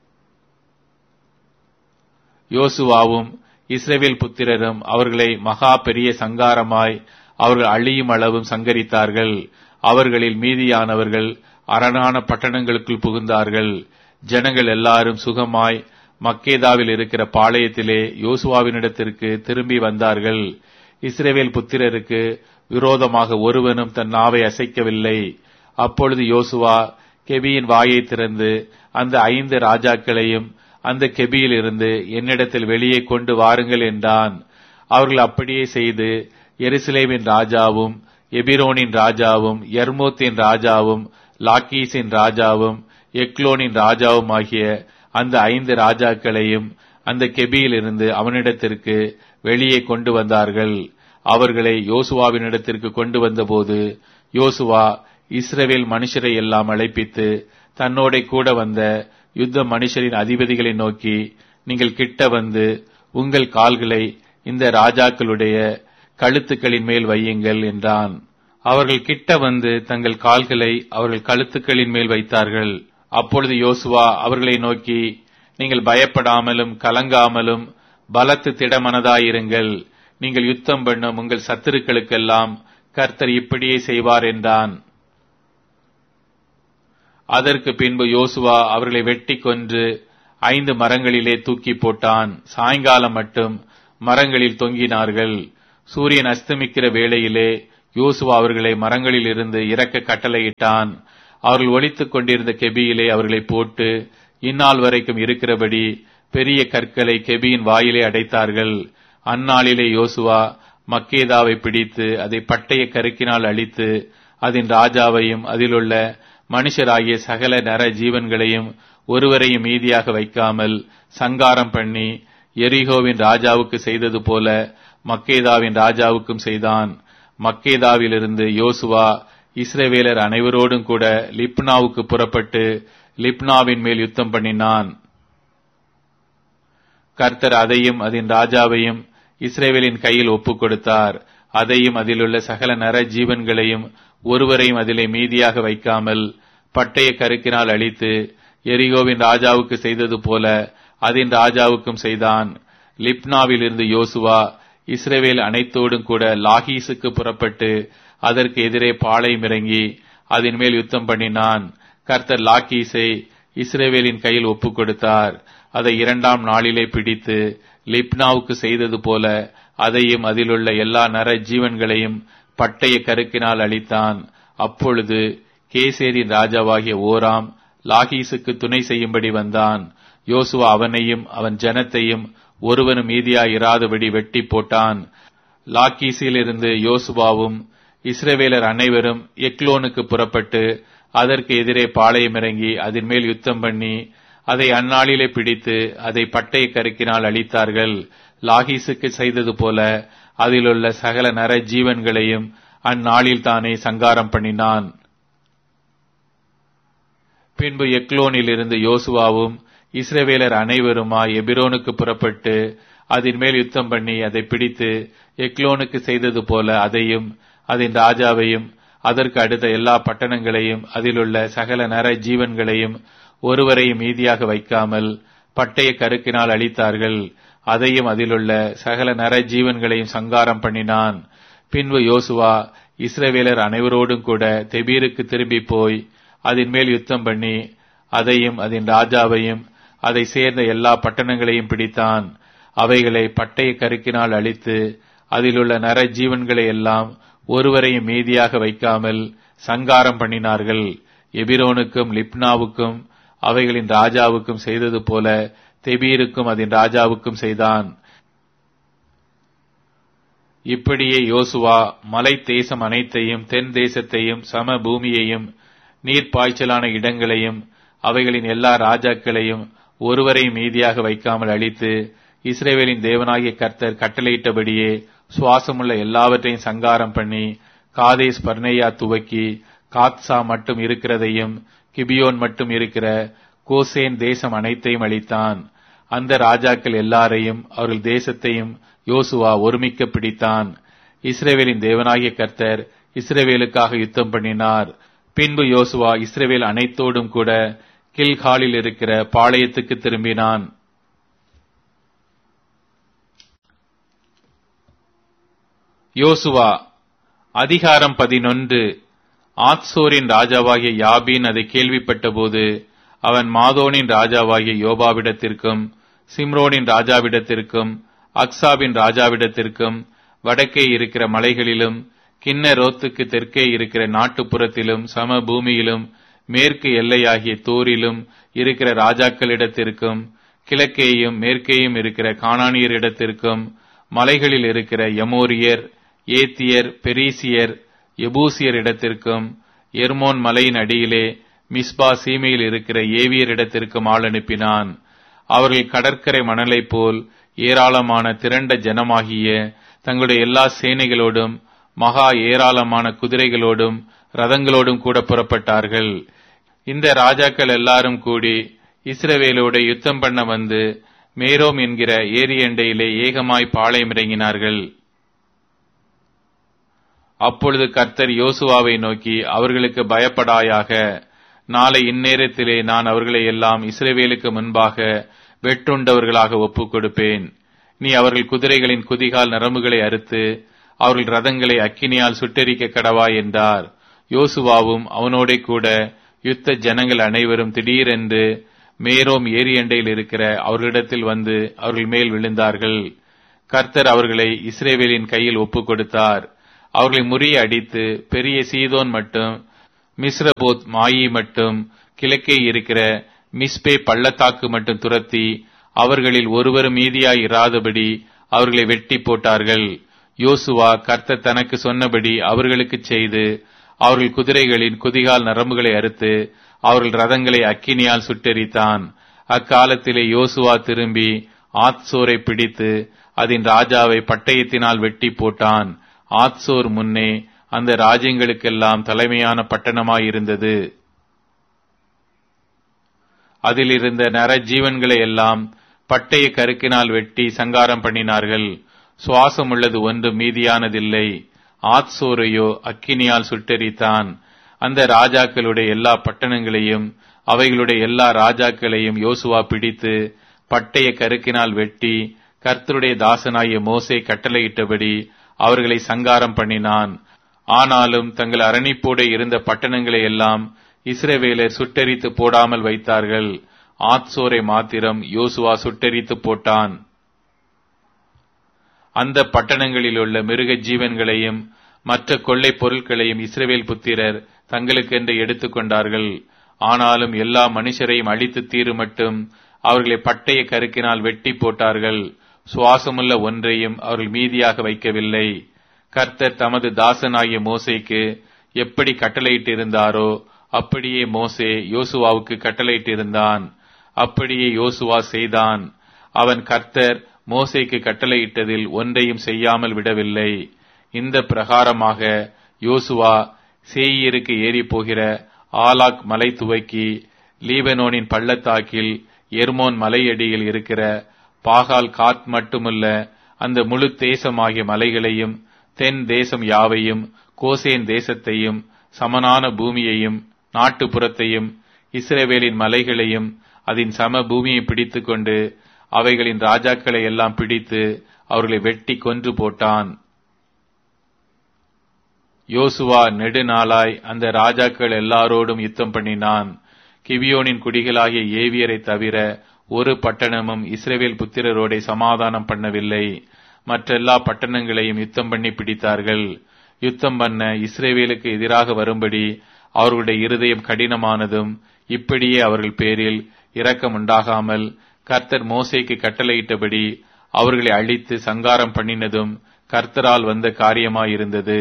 யோசுவாவும் இஸ்ரேவேல் புத்திரரும் அவர்களை மகா பெரிய சங்காரமாய் அவர்கள் அழியும் அளவும் சங்கரித்தார்கள் அவர்களில் மீதியானவர்கள் அரணான பட்டணங்களுக்குள் புகுந்தார்கள் ஜனங்கள் எல்லாரும் சுகமாய் மக்கேதாவில் இருக்கிற பாளையத்திலே யோசுவாவினிடத்திற்கு திரும்பி வந்தார்கள் இஸ்ரேவேல் புத்திரருக்கு விரோதமாக ஒருவனும் தன் நாவை அசைக்கவில்லை அப்பொழுது யோசுவா கெபியின் வாயை திறந்து அந்த ஐந்து ராஜாக்களையும் அந்த கெபியில் இருந்து என்னிடத்தில் வெளியே கொண்டு வாருங்கள் என்றான் அவர்கள் அப்படியே செய்து எருசலேமின் ராஜாவும் எபிரோனின் ராஜாவும் எர்மூத்தின் ராஜாவும் லாக்கீஸின் ராஜாவும் எக்லோனின் ராஜாவும் ஆகிய அந்த ஐந்து ராஜாக்களையும் அந்த கெபியில் இருந்து அவனிடத்திற்கு வெளியே கொண்டு வந்தார்கள் அவர்களை யோசுவாவினிடத்திற்கு கொண்டு வந்தபோது யோசுவா இஸ்ரவேல் மனுஷரை எல்லாம் அழைப்பித்து தன்னோட கூட வந்த யுத்த மனுஷரின் அதிபதிகளை நோக்கி நீங்கள் கிட்ட வந்து உங்கள் கால்களை இந்த ராஜாக்களுடைய கழுத்துக்களின் மேல் வையுங்கள் என்றான் அவர்கள் கிட்ட வந்து தங்கள் கால்களை அவர்கள் கழுத்துக்களின் மேல் வைத்தார்கள் அப்பொழுது யோசுவா அவர்களை நோக்கி நீங்கள் பயப்படாமலும் கலங்காமலும் பலத்து திடமனதாயிருங்கள் நீங்கள் யுத்தம் பண்ணும் உங்கள் சத்துருக்களுக்கெல்லாம் கர்த்தர் இப்படியே செய்வார் என்றான் அதற்கு பின்பு யோசுவா அவர்களை வெட்டி கொன்று ஐந்து மரங்களிலே தூக்கி போட்டான் சாயங்காலம் மட்டும் மரங்களில் தொங்கினார்கள் சூரியன் அஸ்தமிக்கிற வேளையிலே யோசுவா அவர்களை மரங்களில் இருந்து இறக்க கட்டளையிட்டான் அவர்கள் ஒழித்துக் கொண்டிருந்த கெபியிலே அவர்களை போட்டு இந்நாள் வரைக்கும் இருக்கிறபடி பெரிய கற்களை கெபியின் வாயிலே அடைத்தார்கள் அந்நாளிலே யோசுவா மக்கேதாவை பிடித்து அதை பட்டய கருக்கினால் அழித்து அதன் ராஜாவையும் அதிலுள்ள மனுஷராகிய சகல நர ஜீவன்களையும் ஒருவரையும் மீதியாக வைக்காமல் சங்காரம் பண்ணி எரிகோவின் ராஜாவுக்கு செய்தது போல மக்கேதாவின் ராஜாவுக்கும் செய்தான் மக்கேதாவிலிருந்து யோசுவா இஸ்ரவேலர் அனைவரோடும் கூட லிப்னாவுக்கு புறப்பட்டு லிப்னாவின் மேல் யுத்தம் பண்ணினான் கர்த்தர் அதையும் அதன் ராஜாவையும் இஸ்ரேவேலின் கையில் ஒப்புக் கொடுத்தார் அதையும் அதிலுள்ள சகல நர ஜீவன்களையும் ஒருவரையும் அதிலே மீதியாக வைக்காமல் பட்டய கருக்கினால் அழித்து எரிகோவின் ராஜாவுக்கு செய்தது போல அதன் ராஜாவுக்கும் செய்தான் லிப்னாவில் இருந்து யோசுவா இஸ்ரேவேல் அனைத்தோடும் கூட லாகீசுக்கு புறப்பட்டு அதற்கு எதிரே பாளையம் இறங்கி அதன் மேல் யுத்தம் பண்ணினான் கர்த்தர் லாக்கீஸை இஸ்ரேவேலின் கையில் ஒப்புக் கொடுத்தார் அதை இரண்டாம் நாளிலே பிடித்து லிப்னாவுக்கு செய்தது போல அதையும் அதிலுள்ள எல்லா நர ஜீவன்களையும் பட்டய கருக்கினால் அளித்தான் அப்பொழுது கேசேரின் ராஜாவாகிய ஓராம் லாகீசுக்கு துணை செய்யும்படி வந்தான் யோசுவா அவனையும் அவன் ஜனத்தையும் ஒருவனும் மீதியாய் இராதபடி வெட்டி போட்டான் லாக்கீஸிலிருந்து யோசுவாவும் இஸ்ரவேலர் அனைவரும் எக்லோனுக்கு புறப்பட்டு அதற்கு எதிரே பாளையம் இறங்கி அதன் மேல் யுத்தம் பண்ணி அதை அந்நாளிலே பிடித்து அதை பட்டய கருக்கினால் அழித்தார்கள் லாகீசுக்கு செய்தது போல அதிலுள்ள சகல நர ஜீவன்களையும் அந்நாளில் தானே சங்காரம் பண்ணினான் பின்பு எக்லோனில் இருந்து யோசுவாவும் இஸ்ரவேலர் அனைவருமாய் எபிரோனுக்கு புறப்பட்டு அதன் மேல் யுத்தம் பண்ணி அதை பிடித்து எக்லோனுக்கு செய்தது போல அதையும் அதன் ராஜாவையும் அதற்கு அடுத்த எல்லா பட்டணங்களையும் அதிலுள்ள சகல நர ஜீவன்களையும் ஒருவரையும் மீதியாக வைக்காமல் பட்டய கருக்கினால் அழித்தார்கள் அதையும் அதிலுள்ள சகல நர ஜீவன்களையும் சங்காரம் பண்ணினான் பின்பு யோசுவா இஸ்ரவேலர் அனைவரோடும் கூட தெபீருக்கு திரும்பி போய் அதன் மேல் யுத்தம் பண்ணி அதையும் அதன் ராஜாவையும் அதை சேர்ந்த எல்லா பட்டணங்களையும் பிடித்தான் அவைகளை பட்டய கருக்கினால் அழித்து அதிலுள்ள நர ஜீவன்களை எல்லாம் ஒருவரையும் மீதியாக வைக்காமல் சங்காரம் பண்ணினார்கள் எபிரோனுக்கும் லிப்னாவுக்கும் அவைகளின் ராஜாவுக்கும் செய்தது போல தெபீருக்கும் அதன் ராஜாவுக்கும் செய்தான் இப்படியே யோசுவா மலை தேசம் அனைத்தையும் தென் தேசத்தையும் சம பூமியையும் நீர்ப்பாய்ச்சலான இடங்களையும் அவைகளின் எல்லா ராஜாக்களையும் ஒருவரையும் மீதியாக வைக்காமல் அழித்து இஸ்ரேவேலின் தேவனாகிய கர்த்தர் கட்டளையிட்டபடியே சுவாசமுள்ள எல்லாவற்றையும் சங்காரம் பண்ணி காதேஸ் பர்னேயா துவக்கி காத்சா மட்டும் இருக்கிறதையும் கிபியோன் மட்டும் இருக்கிற கோசேன் தேசம் அனைத்தையும் அளித்தான் அந்த ராஜாக்கள் எல்லாரையும் அவர்கள் தேசத்தையும் யோசுவா ஒருமிக்க பிடித்தான் இஸ்ரேவேலின் தேவனாகிய கர்த்தர் இஸ்ரேவேலுக்காக யுத்தம் பண்ணினார் பின்பு யோசுவா இஸ்ரேவேல் அனைத்தோடும் கூட கில்காலில் இருக்கிற பாளையத்துக்கு திரும்பினான் யோசுவா அதிகாரம் பதினொன்று ஆத்சோரின் ராஜாவாகிய யாபீன் அதை கேள்விப்பட்டபோது அவன் மாதோனின் ராஜாவாகிய யோபாவிடத்திற்கும் சிம்ரோனின் ராஜாவிடத்திற்கும் அக்சாபின் ராஜாவிடத்திற்கும் வடக்கே இருக்கிற மலைகளிலும் கிண்ணரோத்துக்கு தெற்கே இருக்கிற நாட்டுப்புறத்திலும் சம பூமியிலும் மேற்கு எல்லையாகிய தோரிலும் இருக்கிற ராஜாக்களிடத்திற்கும் கிழக்கேயும் மேற்கேயும் இருக்கிற காணானியரிடத்திற்கும் மலைகளில் இருக்கிற யமோரியர் ஏத்தியர் பெரிசியர் எபூசியர் இடத்திற்கும் எர்மோன் மலையின் அடியிலே மிஸ்பா சீமையில் இருக்கிற ஏவியர் இடத்திற்கும் ஆள் அனுப்பினான் அவர்கள் கடற்கரை மணலைப் போல் ஏராளமான திரண்ட ஜனமாகிய தங்களுடைய எல்லா சேனைகளோடும் மகா ஏராளமான குதிரைகளோடும் ரதங்களோடும் கூட புறப்பட்டார்கள் இந்த ராஜாக்கள் எல்லாரும் கூடி இஸ்ரவேலோடு யுத்தம் பண்ண வந்து மேரோம் என்கிற ஏரியண்டையிலே ஏகமாய் பாளையம் இறங்கினார்கள் அப்பொழுது கர்த்தர் யோசுவாவை நோக்கி அவர்களுக்கு பயப்படாயாக நாளை இந்நேரத்திலே நான் அவர்களை எல்லாம் இஸ்ரவேலுக்கு முன்பாக வெட்டுண்டவர்களாக ஒப்புக் கொடுப்பேன் நீ அவர்கள் குதிரைகளின் குதிகால் நரம்புகளை அறுத்து அவர்கள் ரதங்களை அக்கினியால் சுட்டெரிக்க கடவா என்றார் யோசுவாவும் அவனோடே கூட யுத்த ஜனங்கள் அனைவரும் திடீரென்று மேரோம் ஏரியண்டையில் இருக்கிற அவர்களிடத்தில் வந்து அவர்கள் மேல் விழுந்தார்கள் கர்த்தர் அவர்களை இஸ்ரேவேலின் கையில் ஒப்புக் கொடுத்தார் அவர்களை முறிய அடித்து பெரிய சீதோன் மட்டும் மிஸ்ரபோத் மாயி மட்டும் கிழக்கே இருக்கிற மிஸ்பே பள்ளத்தாக்கு மட்டும் துரத்தி அவர்களில் ஒருவரும் மீதியாய் இராதபடி அவர்களை வெட்டி போட்டார்கள் யோசுவா கர்த்தர் தனக்கு சொன்னபடி அவர்களுக்கு செய்து அவர்கள் குதிரைகளின் குதிகால் நரம்புகளை அறுத்து அவர்கள் ரதங்களை அக்கினியால் சுட்டெரித்தான் அக்காலத்திலே யோசுவா திரும்பி ஆத்சோரை பிடித்து அதன் ராஜாவை பட்டயத்தினால் வெட்டி போட்டான் ஆத்சோர் முன்னே அந்த ராஜ்யங்களுக்கெல்லாம் தலைமையான பட்டணமாயிருந்தது அதில் இருந்த நர ஜீவன்களை எல்லாம் பட்டய கருக்கினால் வெட்டி சங்காரம் பண்ணினார்கள் சுவாசம் உள்ளது ஒன்று மீதியானதில்லை ஆத்சோரையோ அக்கினியால் சுட்டெரித்தான் அந்த ராஜாக்களுடைய எல்லா பட்டணங்களையும் அவைகளுடைய எல்லா ராஜாக்களையும் யோசுவா பிடித்து பட்டய கருக்கினால் வெட்டி கர்த்தருடைய தாசனாகிய மோசே கட்டளையிட்டபடி அவர்களை சங்காரம் பண்ணினான் ஆனாலும் தங்கள் அரணிப்போடு இருந்த பட்டணங்களை எல்லாம் இஸ்ரவேலர் சுட்டெரித்து போடாமல் வைத்தார்கள் ஆத்சோரை மாத்திரம் யோசுவா சுட்டெரித்து போட்டான் அந்த பட்டணங்களில் உள்ள மிருக ஜீவன்களையும் மற்ற கொள்ளை பொருட்களையும் இஸ்ரவேல் புத்திரர் தங்களுக்கென்று எடுத்துக்கொண்டார்கள் ஆனாலும் எல்லா மனுஷரையும் அழித்து தீரு மட்டும் அவர்களை பட்டய கருக்கினால் வெட்டி போட்டார்கள் சுவாசமுள்ள ஒன்றையும் அவர்கள் மீதியாக வைக்கவில்லை கர்த்தர் தமது தாசனாகிய மோசைக்கு எப்படி கட்டளையிட்டிருந்தாரோ அப்படியே மோசே யோசுவாவுக்கு கட்டளையிட்டிருந்தான் அப்படியே யோசுவா செய்தான் அவன் கர்த்தர் மோசைக்கு கட்டளையிட்டதில் ஒன்றையும் செய்யாமல் விடவில்லை இந்த பிரகாரமாக யோசுவா சேயிருக்கு ஏறி போகிற ஆலாக் மலை துவக்கி லீபனோனின் பள்ளத்தாக்கில் எர்மோன் மலையடியில் இருக்கிற பாகால் காத் மட்டுமல்ல அந்த முழு தேசமாகிய மலைகளையும் தென் தேசம் யாவையும் கோசேன் தேசத்தையும் சமனான பூமியையும் நாட்டுப்புறத்தையும் இஸ்ரேவேலின் மலைகளையும் அதன் சம பூமியை பிடித்துக் கொண்டு அவைகளின் ராஜாக்களை எல்லாம் பிடித்து அவர்களை வெட்டி கொன்று போட்டான் யோசுவா நெடுநாளாய் அந்த ராஜாக்கள் எல்லாரோடும் யுத்தம் பண்ணினான் கிவியோனின் குடிகளாகிய ஏவியரை தவிர ஒரு பட்டணமும் இஸ்ரேவேல் புத்திரரோடே சமாதானம் பண்ணவில்லை மற்றெல்லா பட்டணங்களையும் யுத்தம் பண்ணி பிடித்தார்கள் யுத்தம் பண்ண இஸ்ரேவேலுக்கு எதிராக வரும்படி அவர்களுடைய இருதயம் கடினமானதும் இப்படியே அவர்கள் பேரில் இரக்கம் உண்டாகாமல் கர்த்தர் மோசைக்கு கட்டளையிட்டபடி அவர்களை அழித்து சங்காரம் பண்ணினதும் கர்த்தரால் வந்த காரியமாயிருந்தது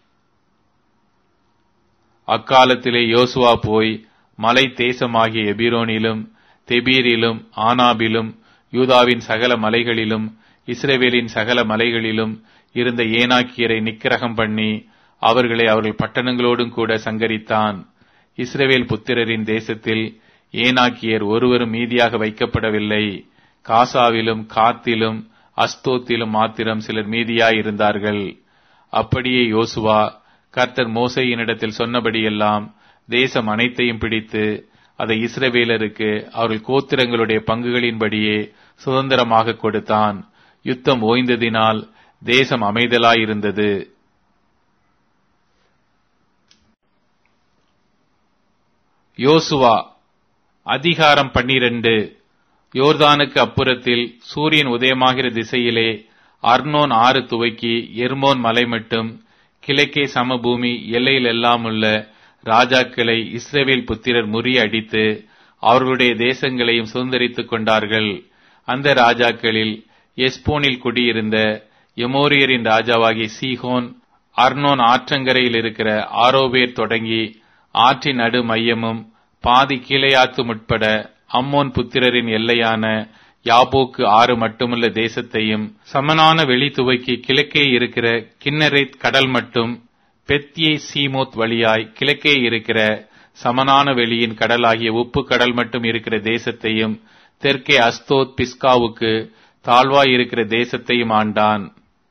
அக்காலத்திலே யோசுவா போய் மலை தேசமாகிய எபிரோனிலும் தெபீரிலும் ஆனாபிலும் யூதாவின் சகல மலைகளிலும் இஸ்ரேவேலின் சகல மலைகளிலும் இருந்த ஏனாக்கியரை நிக்கிரகம் பண்ணி அவர்களை அவர்கள் பட்டணங்களோடும் கூட சங்கரித்தான் இஸ்ரேவேல் புத்திரரின் தேசத்தில் ஏனாக்கியர் ஒருவரும் மீதியாக வைக்கப்படவில்லை காசாவிலும் காத்திலும் அஸ்தோத்திலும் மாத்திரம் சிலர் மீதியாயிருந்தார்கள் அப்படியே யோசுவா கர்த்தர் மோசையினிடத்தில் சொன்னபடியெல்லாம் தேசம் அனைத்தையும் பிடித்து அதை இஸ்ரவேலருக்கு அவர்கள் கோத்திரங்களுடைய பங்குகளின்படியே சுதந்திரமாக கொடுத்தான் யுத்தம் ஓய்ந்ததினால் தேசம் அமைதலாயிருந்தது யோசுவா அதிகாரம் பன்னிரண்டு யோர்தானுக்கு அப்புறத்தில் சூரியன் உதயமாகிற திசையிலே அர்னோன் ஆறு துவக்கி எர்மோன் மலை மட்டும் கிழக்கே சமபூமி எல்லையில் எல்லாம் உள்ள ராஜாக்களை இஸ்ரேவேல் புத்திரர் முறியடித்து அவர்களுடைய தேசங்களையும் சுதந்திரித்துக் கொண்டார்கள் அந்த ராஜாக்களில் எஸ்போனில் குடியிருந்த எமோரியரின் ராஜாவாகிய சீஹோன் அர்னோன் ஆற்றங்கரையில் இருக்கிற ஆரோவேர் தொடங்கி ஆற்றின் நடு மையமும் பாதி கீழையாத்து முற்பட அம்மோன் புத்திரரின் எல்லையான யாபோக்கு ஆறு மட்டுமுள்ள தேசத்தையும் சமனான வெளி துவக்கி கிழக்கே இருக்கிற கிண்ணரைத் கடல் மட்டும் பெத்தியே சீமோத் வழியாய் கிழக்கே இருக்கிற சமனான வெளியின் கடலாகிய உப்பு கடல் மட்டும் இருக்கிற தேசத்தையும் தெற்கே அஸ்தோத் பிஸ்காவுக்கு தாழ்வாய் இருக்கிற தேசத்தையும் ஆண்டான்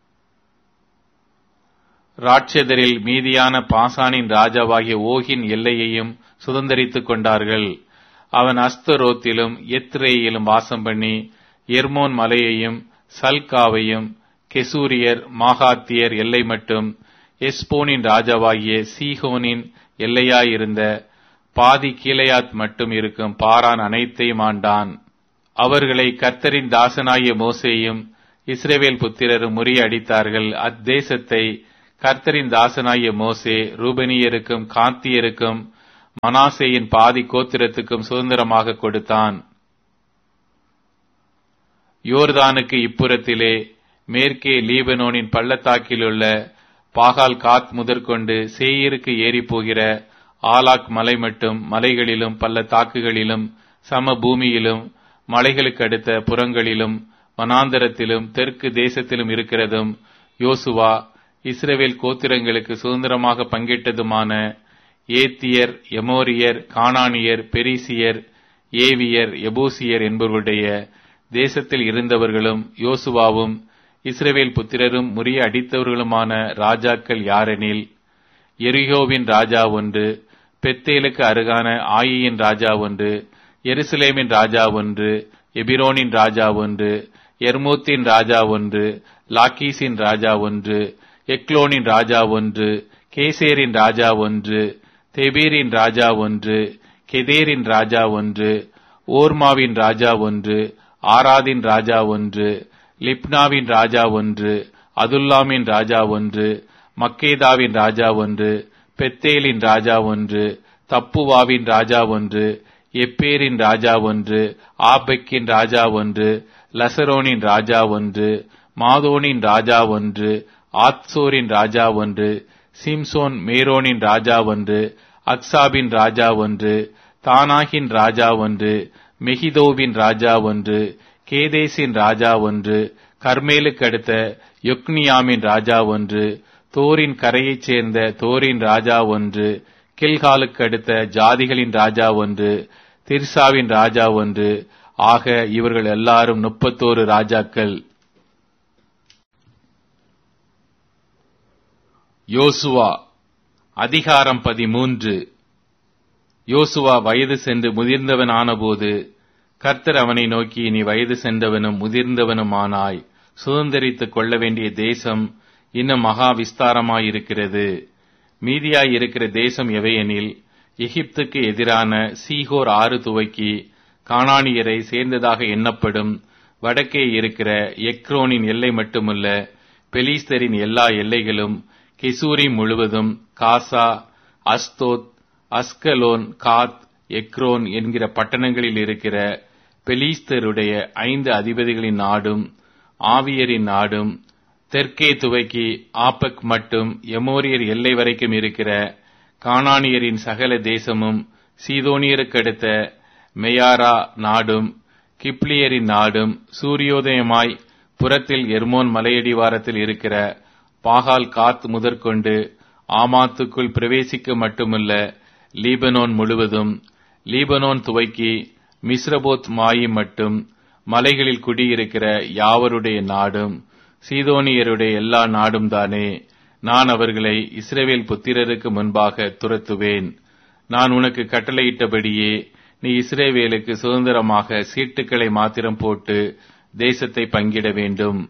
ராட்சதரில் மீதியான பாசானின் ராஜாவாகிய ஓகின் எல்லையையும் சுதந்திரித்துக் கொண்டார்கள் அவன் அஸ்தரோத்திலும் எத்ரேயிலும் வாசம் பண்ணி எர்மோன் மலையையும் சல்காவையும் கெசூரியர் மாகாத்தியர் எல்லை மட்டும் எஸ்போனின் ராஜாவாகிய சீஹோனின் எல்லையாயிருந்த பாதி கீழையாத் மட்டும் இருக்கும் பாரான் அனைத்தையும் ஆண்டான் அவர்களை கர்த்தரின் தாசனாகிய மோசேயும் இஸ்ரேவேல் புத்திரரும் முறியடித்தார்கள் அத்தேசத்தை கர்த்தரின் தாசனாகிய மோசே ரூபனியருக்கும் காந்தியருக்கும் மனாசேயின் பாதி கோத்திரத்துக்கும் சுதந்திரமாக கொடுத்தான் யோர்தானுக்கு இப்புறத்திலே மேற்கே லீபனோனின் பள்ளத்தாக்கிலுள்ள பாகால் காத் முதற்கொண்டு சேயிருக்கு ஏறி போகிற ஆலாக் மலை மட்டும் மலைகளிலும் பள்ளத்தாக்குகளிலும் சம பூமியிலும் மலைகளுக்கு அடுத்த புறங்களிலும் வனாந்தரத்திலும் தெற்கு தேசத்திலும் இருக்கிறதும் யோசுவா இஸ்ரவேல் கோத்திரங்களுக்கு சுதந்திரமாக பங்கிட்டதுமான ஏத்தியர் எமோரியர் கானானியர் பெரிசியர் ஏவியர் எபூசியர் என்பவருடைய தேசத்தில் இருந்தவர்களும் யோசுவாவும் இஸ்ரவேல் புத்திரரும் முறிய அடித்தவர்களுமான ராஜாக்கள் யாரெனில் எரிகோவின் ராஜா ஒன்று பெத்தேலுக்கு அருகான ஆயியின் ராஜா ஒன்று எருசலேமின் ராஜா ஒன்று எபிரோனின் ராஜா ஒன்று எர்மூத்தின் ராஜா ஒன்று லாக்கீஸின் ராஜா ஒன்று எக்லோனின் ராஜா ஒன்று கேசேரின் ராஜா ஒன்று தெபீரின் ராஜா ஒன்று கெதேரின் ராஜா ஒன்று ஓர்மாவின் ராஜா ஒன்று ஆராதின் ராஜா ஒன்று லிப்னாவின் ராஜா ஒன்று அதுல்லாமின் ராஜா ஒன்று மக்கேதாவின் ராஜா ஒன்று பெத்தேலின் ராஜா ஒன்று தப்புவாவின் ராஜா ஒன்று எப்பேரின் ராஜா ஒன்று ஆபெக்கின் ராஜா ஒன்று லசரோனின் ராஜா ஒன்று மாதோனின் ராஜா ஒன்று ஆத்சோரின் ராஜா ஒன்று சிம்சோன் மேரோனின் ராஜா ஒன்று அக்சாபின் ராஜா ஒன்று தானாகின் ராஜா ஒன்று மெகிதோவின் ராஜா ஒன்று கேதேசின் ராஜா ஒன்று கர்மேலுக்கு அடுத்த யொக்னியாமின் ராஜா ஒன்று தோரின் கரையைச் சேர்ந்த தோரின் ராஜா ஒன்று கில்காலுக்கு அடுத்த ஜாதிகளின் ராஜா ஒன்று திர்சாவின் ராஜா ஒன்று ஆக இவர்கள் எல்லாரும் முப்பத்தோரு ராஜாக்கள் யோசுவா அதிகாரம் பதிமூன்று யோசுவா வயது சென்று முதிர்ந்தவன் ஆனபோது கர்த்தர் அவனை நோக்கி நீ வயது சென்றவனும் முதிர்ந்தவனுமானாய் சுதந்திரித்துக் கொள்ள வேண்டிய தேசம் இன்னும் மகா விஸ்தாரமாயிருக்கிறது மீதியாய் இருக்கிற தேசம் எவையெனில் எகிப்துக்கு எதிரான சீகோர் ஆறு துவக்கி கானானியரை சேர்ந்ததாக எண்ணப்படும் வடக்கே இருக்கிற எக்ரோனின் எல்லை மட்டுமல்ல பெலிஸ்தரின் எல்லா எல்லைகளும் கெசூரி முழுவதும் காசா அஸ்தோத் அஸ்கலோன் காத் எக்ரோன் என்கிற பட்டணங்களில் இருக்கிற பெலிஸ்தருடைய ஐந்து அதிபதிகளின் நாடும் ஆவியரின் நாடும் தெற்கே துவக்கி ஆப்பக் மட்டும் எமோரியர் எல்லை வரைக்கும் இருக்கிற கானானியரின் சகல தேசமும் சீதோனியருக்கடுத்த மெயாரா நாடும் கிப்ளியரின் நாடும் சூரியோதயமாய் புறத்தில் எர்மோன் மலையடிவாரத்தில் இருக்கிற பாகால் காத் முதற்கொண்டு ஆமாத்துக்குள் பிரவேசிக்க மட்டுமல்ல லீபனோன் முழுவதும் லீபனோன் துவக்கி மிஸ்ரபோத் மாயி மட்டும் மலைகளில் குடியிருக்கிற யாவருடைய நாடும் சீதோனியருடைய எல்லா நாடும் தானே நான் அவர்களை இஸ்ரவேல் புத்திரருக்கு முன்பாக துரத்துவேன் நான் உனக்கு கட்டளையிட்டபடியே நீ இஸ்ரேவேலுக்கு சுதந்திரமாக சீட்டுக்களை மாத்திரம் போட்டு தேசத்தை பங்கிட வேண்டும்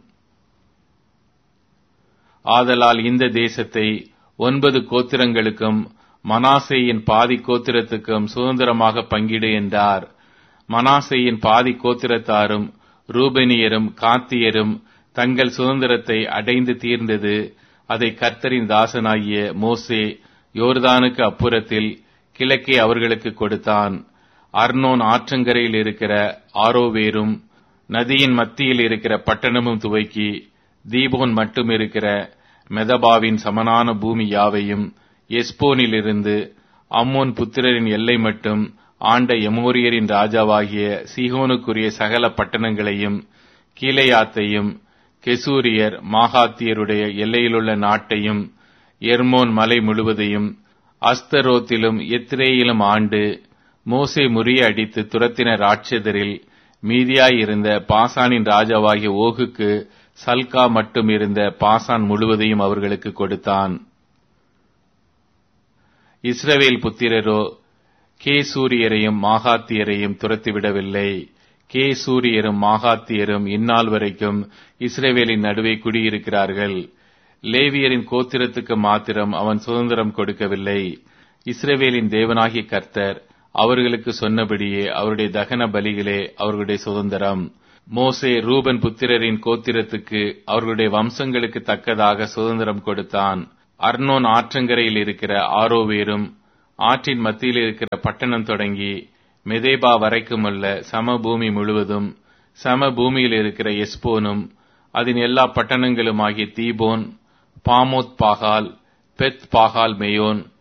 ஆதலால் இந்த தேசத்தை ஒன்பது கோத்திரங்களுக்கும் மனாசேயின் பாதி கோத்திரத்துக்கும் சுதந்திரமாக பங்கிடு என்றார் மனாசேயின் பாதி கோத்திரத்தாரும் ரூபனியரும் காத்தியரும் தங்கள் சுதந்திரத்தை அடைந்து தீர்ந்தது அதை கர்த்தரின் தாசனாகிய மோசே யோர்தானுக்கு அப்புறத்தில் கிழக்கே அவர்களுக்கு கொடுத்தான் அர்னோன் ஆற்றங்கரையில் இருக்கிற ஆரோவேரும் நதியின் மத்தியில் இருக்கிற பட்டணமும் துவக்கி தீபோன் மட்டும் இருக்கிற மெதபாவின் சமனான பூமி யாவையும் எஸ்போனிலிருந்து அம்மோன் புத்திரரின் எல்லை மட்டும் ஆண்ட எமோரியரின் ராஜாவாகிய சீகோனுக்குரிய சகல பட்டணங்களையும் கீழையாத்தையும் கெசூரியர் மாகாத்தியருடைய எல்லையிலுள்ள நாட்டையும் எர்மோன் மலை முழுவதையும் அஸ்தரோத்திலும் எத்திரேயிலும் ஆண்டு மோசே முறிய அடித்து துரத்தின ராட்சதரில் மீதியாயிருந்த பாசானின் ராஜாவாகிய ஓகுக்கு சல்கா மட்டும் இருந்த பாசான் முழுவதையும் அவர்களுக்கு கொடுத்தான் இஸ்ரவேல் புத்திரரோ கே சூரியரையும் மாகாத்தியரையும் துரத்திவிடவில்லை கே சூரியரும் மாகாத்தியரும் இந்நாள் வரைக்கும் இஸ்ரேவேலின் நடுவே குடியிருக்கிறார்கள் லேவியரின் கோத்திரத்துக்கு மாத்திரம் அவன் சுதந்திரம் கொடுக்கவில்லை இஸ்ரேவேலின் தேவனாகிய கர்த்தர் அவர்களுக்கு சொன்னபடியே அவருடைய தகன பலிகளே அவர்களுடைய சுதந்திரம் மோசே ரூபன் புத்திரரின் கோத்திரத்துக்கு அவர்களுடைய வம்சங்களுக்கு தக்கதாக சுதந்திரம் கொடுத்தான் அர்னோன் ஆற்றங்கரையில் இருக்கிற ஆரோவேரும் ஆற்றின் மத்தியில் இருக்கிற பட்டணம் தொடங்கி மெதேபா வரைக்குமுள்ள சமபூமி முழுவதும் சமபூமியில் இருக்கிற எஸ்போனும் அதன் எல்லா பட்டணங்களுமாகிய தீபோன் பாமோத் பாகால் பெத் பாகால் மேயோன்